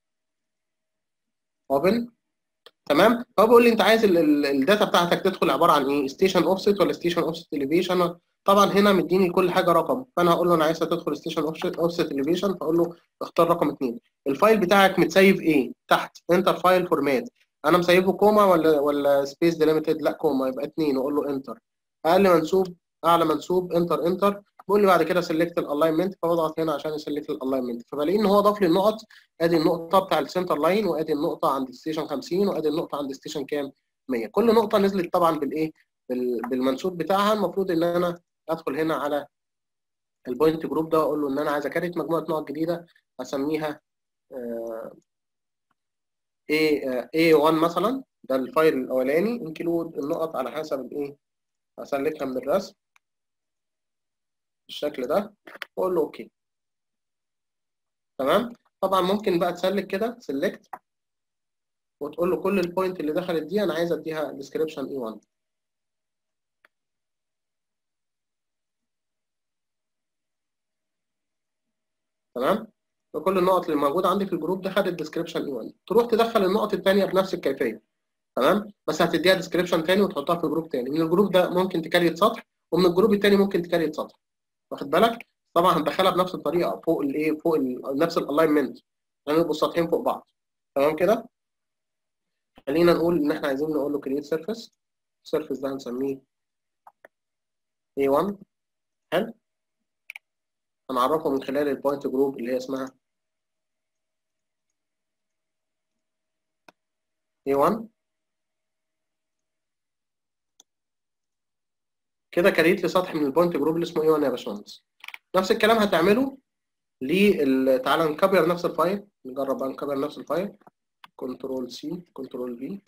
اوبن تمام هو بيقول لي انت عايز ال- ال- الداتا بتاعتك تدخل عباره عن ايه ستيشن اوفست ولا ستيشن اوفست اليفيشن طبعا هنا مديني كل حاجه رقم فانا هقول له انا عايزها تدخل ستيشن اوفست اليفيشن فاقول له اختار رقم 2 الفايل بتاعك متسيف ايه تحت انتر فايل فورمات انا مسيفه كوما ولا ولا سبيس ديليميتد لا كوما يبقى 2 واقول له انتر اقل منسوب اعلى منسوب انتر انتر بيقول لي بعد كده سيلكت الالاينمنت فبضغط هنا عشان يسلكت الالاينمنت فبلاقي ان هو ضاف لي النقط ادي النقطه بتاع السنتر لاين وادي النقطه عند ستيشن 50 وادي النقطه عند ستيشن كام 100 كل نقطه نزلت طبعا بالايه بال- بالمنسوب بتاعها المفروض ان انا ادخل هنا على البوينت جروب ده واقول له ان انا عايز اكريت مجموعه نقط جديده اسميها A A1 مثلا ده الفايل الاولاني انكلود النقط على حسب الايه هسلكها من الرسم بالشكل ده واقول له اوكي تمام طبعا ممكن بقى تسلك كده سيلكت وتقول له كل البوينت اللي دخلت دي انا عايز اديها ديسكريبشن اي 1 تمام وكل النقط اللي موجوده عندي في الجروب ده خدت ديسكريبشن اي 1 تروح تدخل النقط الثانيه بنفس الكيفيه تمام بس هتديها ديسكريبشن ثاني وتحطها في جروب ثاني من الجروب ده ممكن تكريت سطح ومن الجروب الثاني ممكن تكريت سطح واخد بالك طبعا هندخلها بنفس الطريقه فوق الايه فوق ال نفس الالاينمنت يعني يبقوا السطحين فوق بعض تمام كده خلينا نقول ان احنا عايزين نقول له كريت سيرفيس السيرفيس ده هنسميه A1 حلو هنعرفه من خلال البوينت جروب اللي هي اسمها A1 كده كريت لي سطح من البوينت جروب اللي اسمه A1 يا باشمهندس نفس الكلام هتعمله لل تعالى نكبر نفس الفايل نجرب بقى نكبر نفس الفايل كنترول سي كنترول في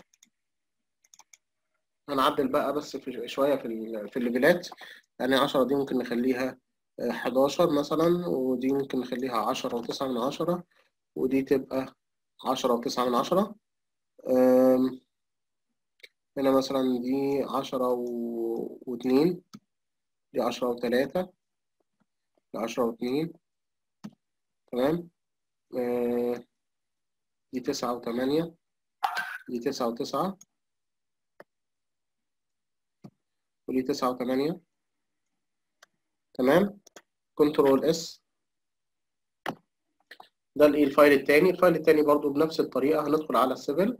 هنعدل بقى بس في شويه في ال في الليفلات يعني 10 دي ممكن نخليها 11 مثلا ودي ممكن نخليها 10 و9 من 10 ودي تبقى 10 و9 من 10 هنا مثلا دي 10 و2 دي 10 و3 دي 10 و2 تمام آه دي تسعة وثمانية دي تسعة وتسعة ودي تسعة وثمانية تمام كنترول اس ده الايه الفايل التاني الفايل التاني برضو بنفس الطريقة هندخل على السيفل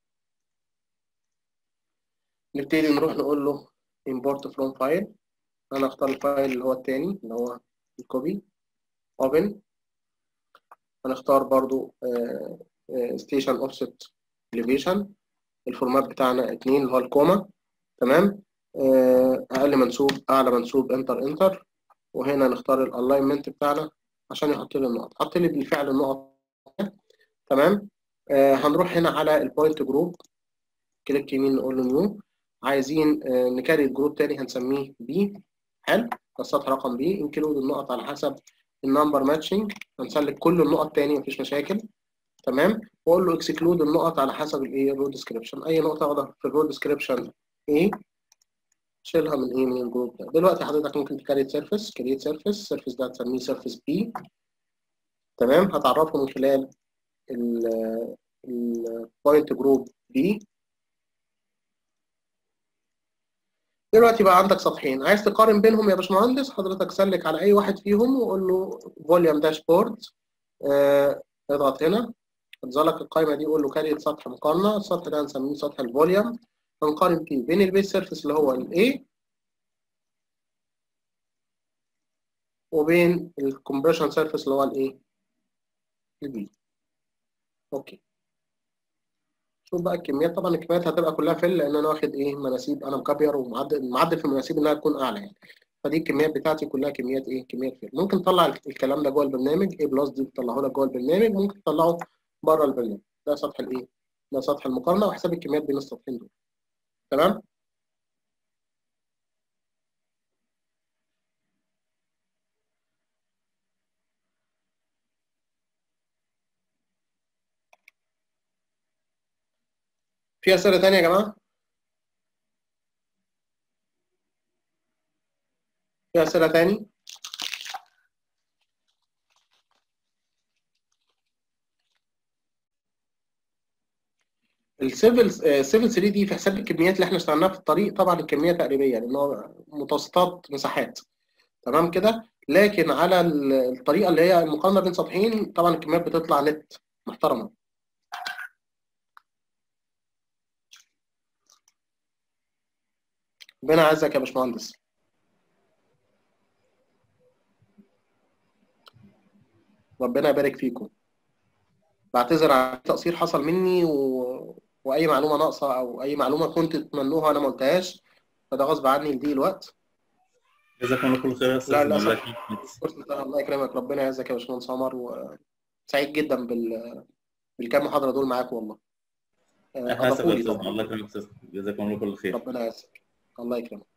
نبتدي نروح نقول له import from file انا اختار الفايل اللي هو التاني اللي هو الكوبي open هنختار برضو ستيشن اوفست elevation الفورمات بتاعنا اتنين اللي هو الكوما تمام اقل منسوب اعلى منسوب انتر انتر وهنا نختار الالاينمنت بتاعنا عشان يحط لي النقط حط لي بالفعل النقط تمام آه هنروح هنا على البوينت جروب كليك يمين نقول له نيو عايزين آه نكريت جروب تاني هنسميه بي حلو السطح رقم بي انكلود النقط على حسب النمبر ماتشنج هنسلك كل النقط تاني مفيش مشاكل تمام واقول له اكسكلود النقط على حسب الايه الرو ديسكريبشن اي نقطه واخده في الرو ديسكريبشن ايه شيلها من ايه من الجروب ده دلوقتي حضرتك ممكن تكريت سيرفيس كريت سيرفيس السيرفيس ده هتسميه سيرفيس بي تمام هتعرفه من خلال البوينت جروب بي دلوقتي بقى عندك سطحين عايز تقارن بينهم يا باشمهندس حضرتك سلك على اي واحد فيهم وقول له فوليوم داشبورد اه اضغط هنا هتظهر القائمه دي قول له كريت سطح مقارنه السطح ده هنسميه سطح الفوليوم هنقارن فيه بين البيس سيرفيس اللي هو الاي وبين الكومبريشن سيرفيس اللي هو الايه البي اوكي شوف بقى الكميات طبعا الكميات هتبقى كلها فل لان انا واخد ايه مناسيب انا مكبر ومعدل معدل في المناسيب انها تكون اعلى يعني فدي الكميات بتاعتي كلها كميات ايه كميات فل ممكن تطلع الكلام ده جوه البرنامج ايه بلس دي بتطلعه لك جوه البرنامج ممكن تطلعه بره البرنامج ده سطح الايه ده سطح المقارنه وحساب الكميات بين السطحين دول تمام في أسئلة تانية يا جماعة؟ في أسئلة تاني؟ السيفل سيفل 3 دي في حساب الكميات اللي احنا اشتغلناها في الطريق طبعا الكميه تقريبيه لان هو متوسطات مساحات تمام كده لكن على الطريقه اللي هي المقارنه بين سطحين طبعا الكميات بتطلع نت محترمه ربنا يعزك يا باشمهندس ربنا يبارك فيكم بعتذر عن تقصير حصل مني و... واي معلومه ناقصه او اي معلومه كنت تتمنوها انا ما قلتهاش فده غصب عني لضيق الوقت جزاكم الله كل خير يا استاذ لا الله للاسف يكرمك. الله يكرمك ربنا يعزك يا باشمهندس عمر وسعيد جدا بال بالكام محاضره دول معاك والله آه، حسب اضافوا يا لي استاذ طبعا الله يكرمك يا استاذ جزاكم الله كل خير ربنا يسر الله يكرمك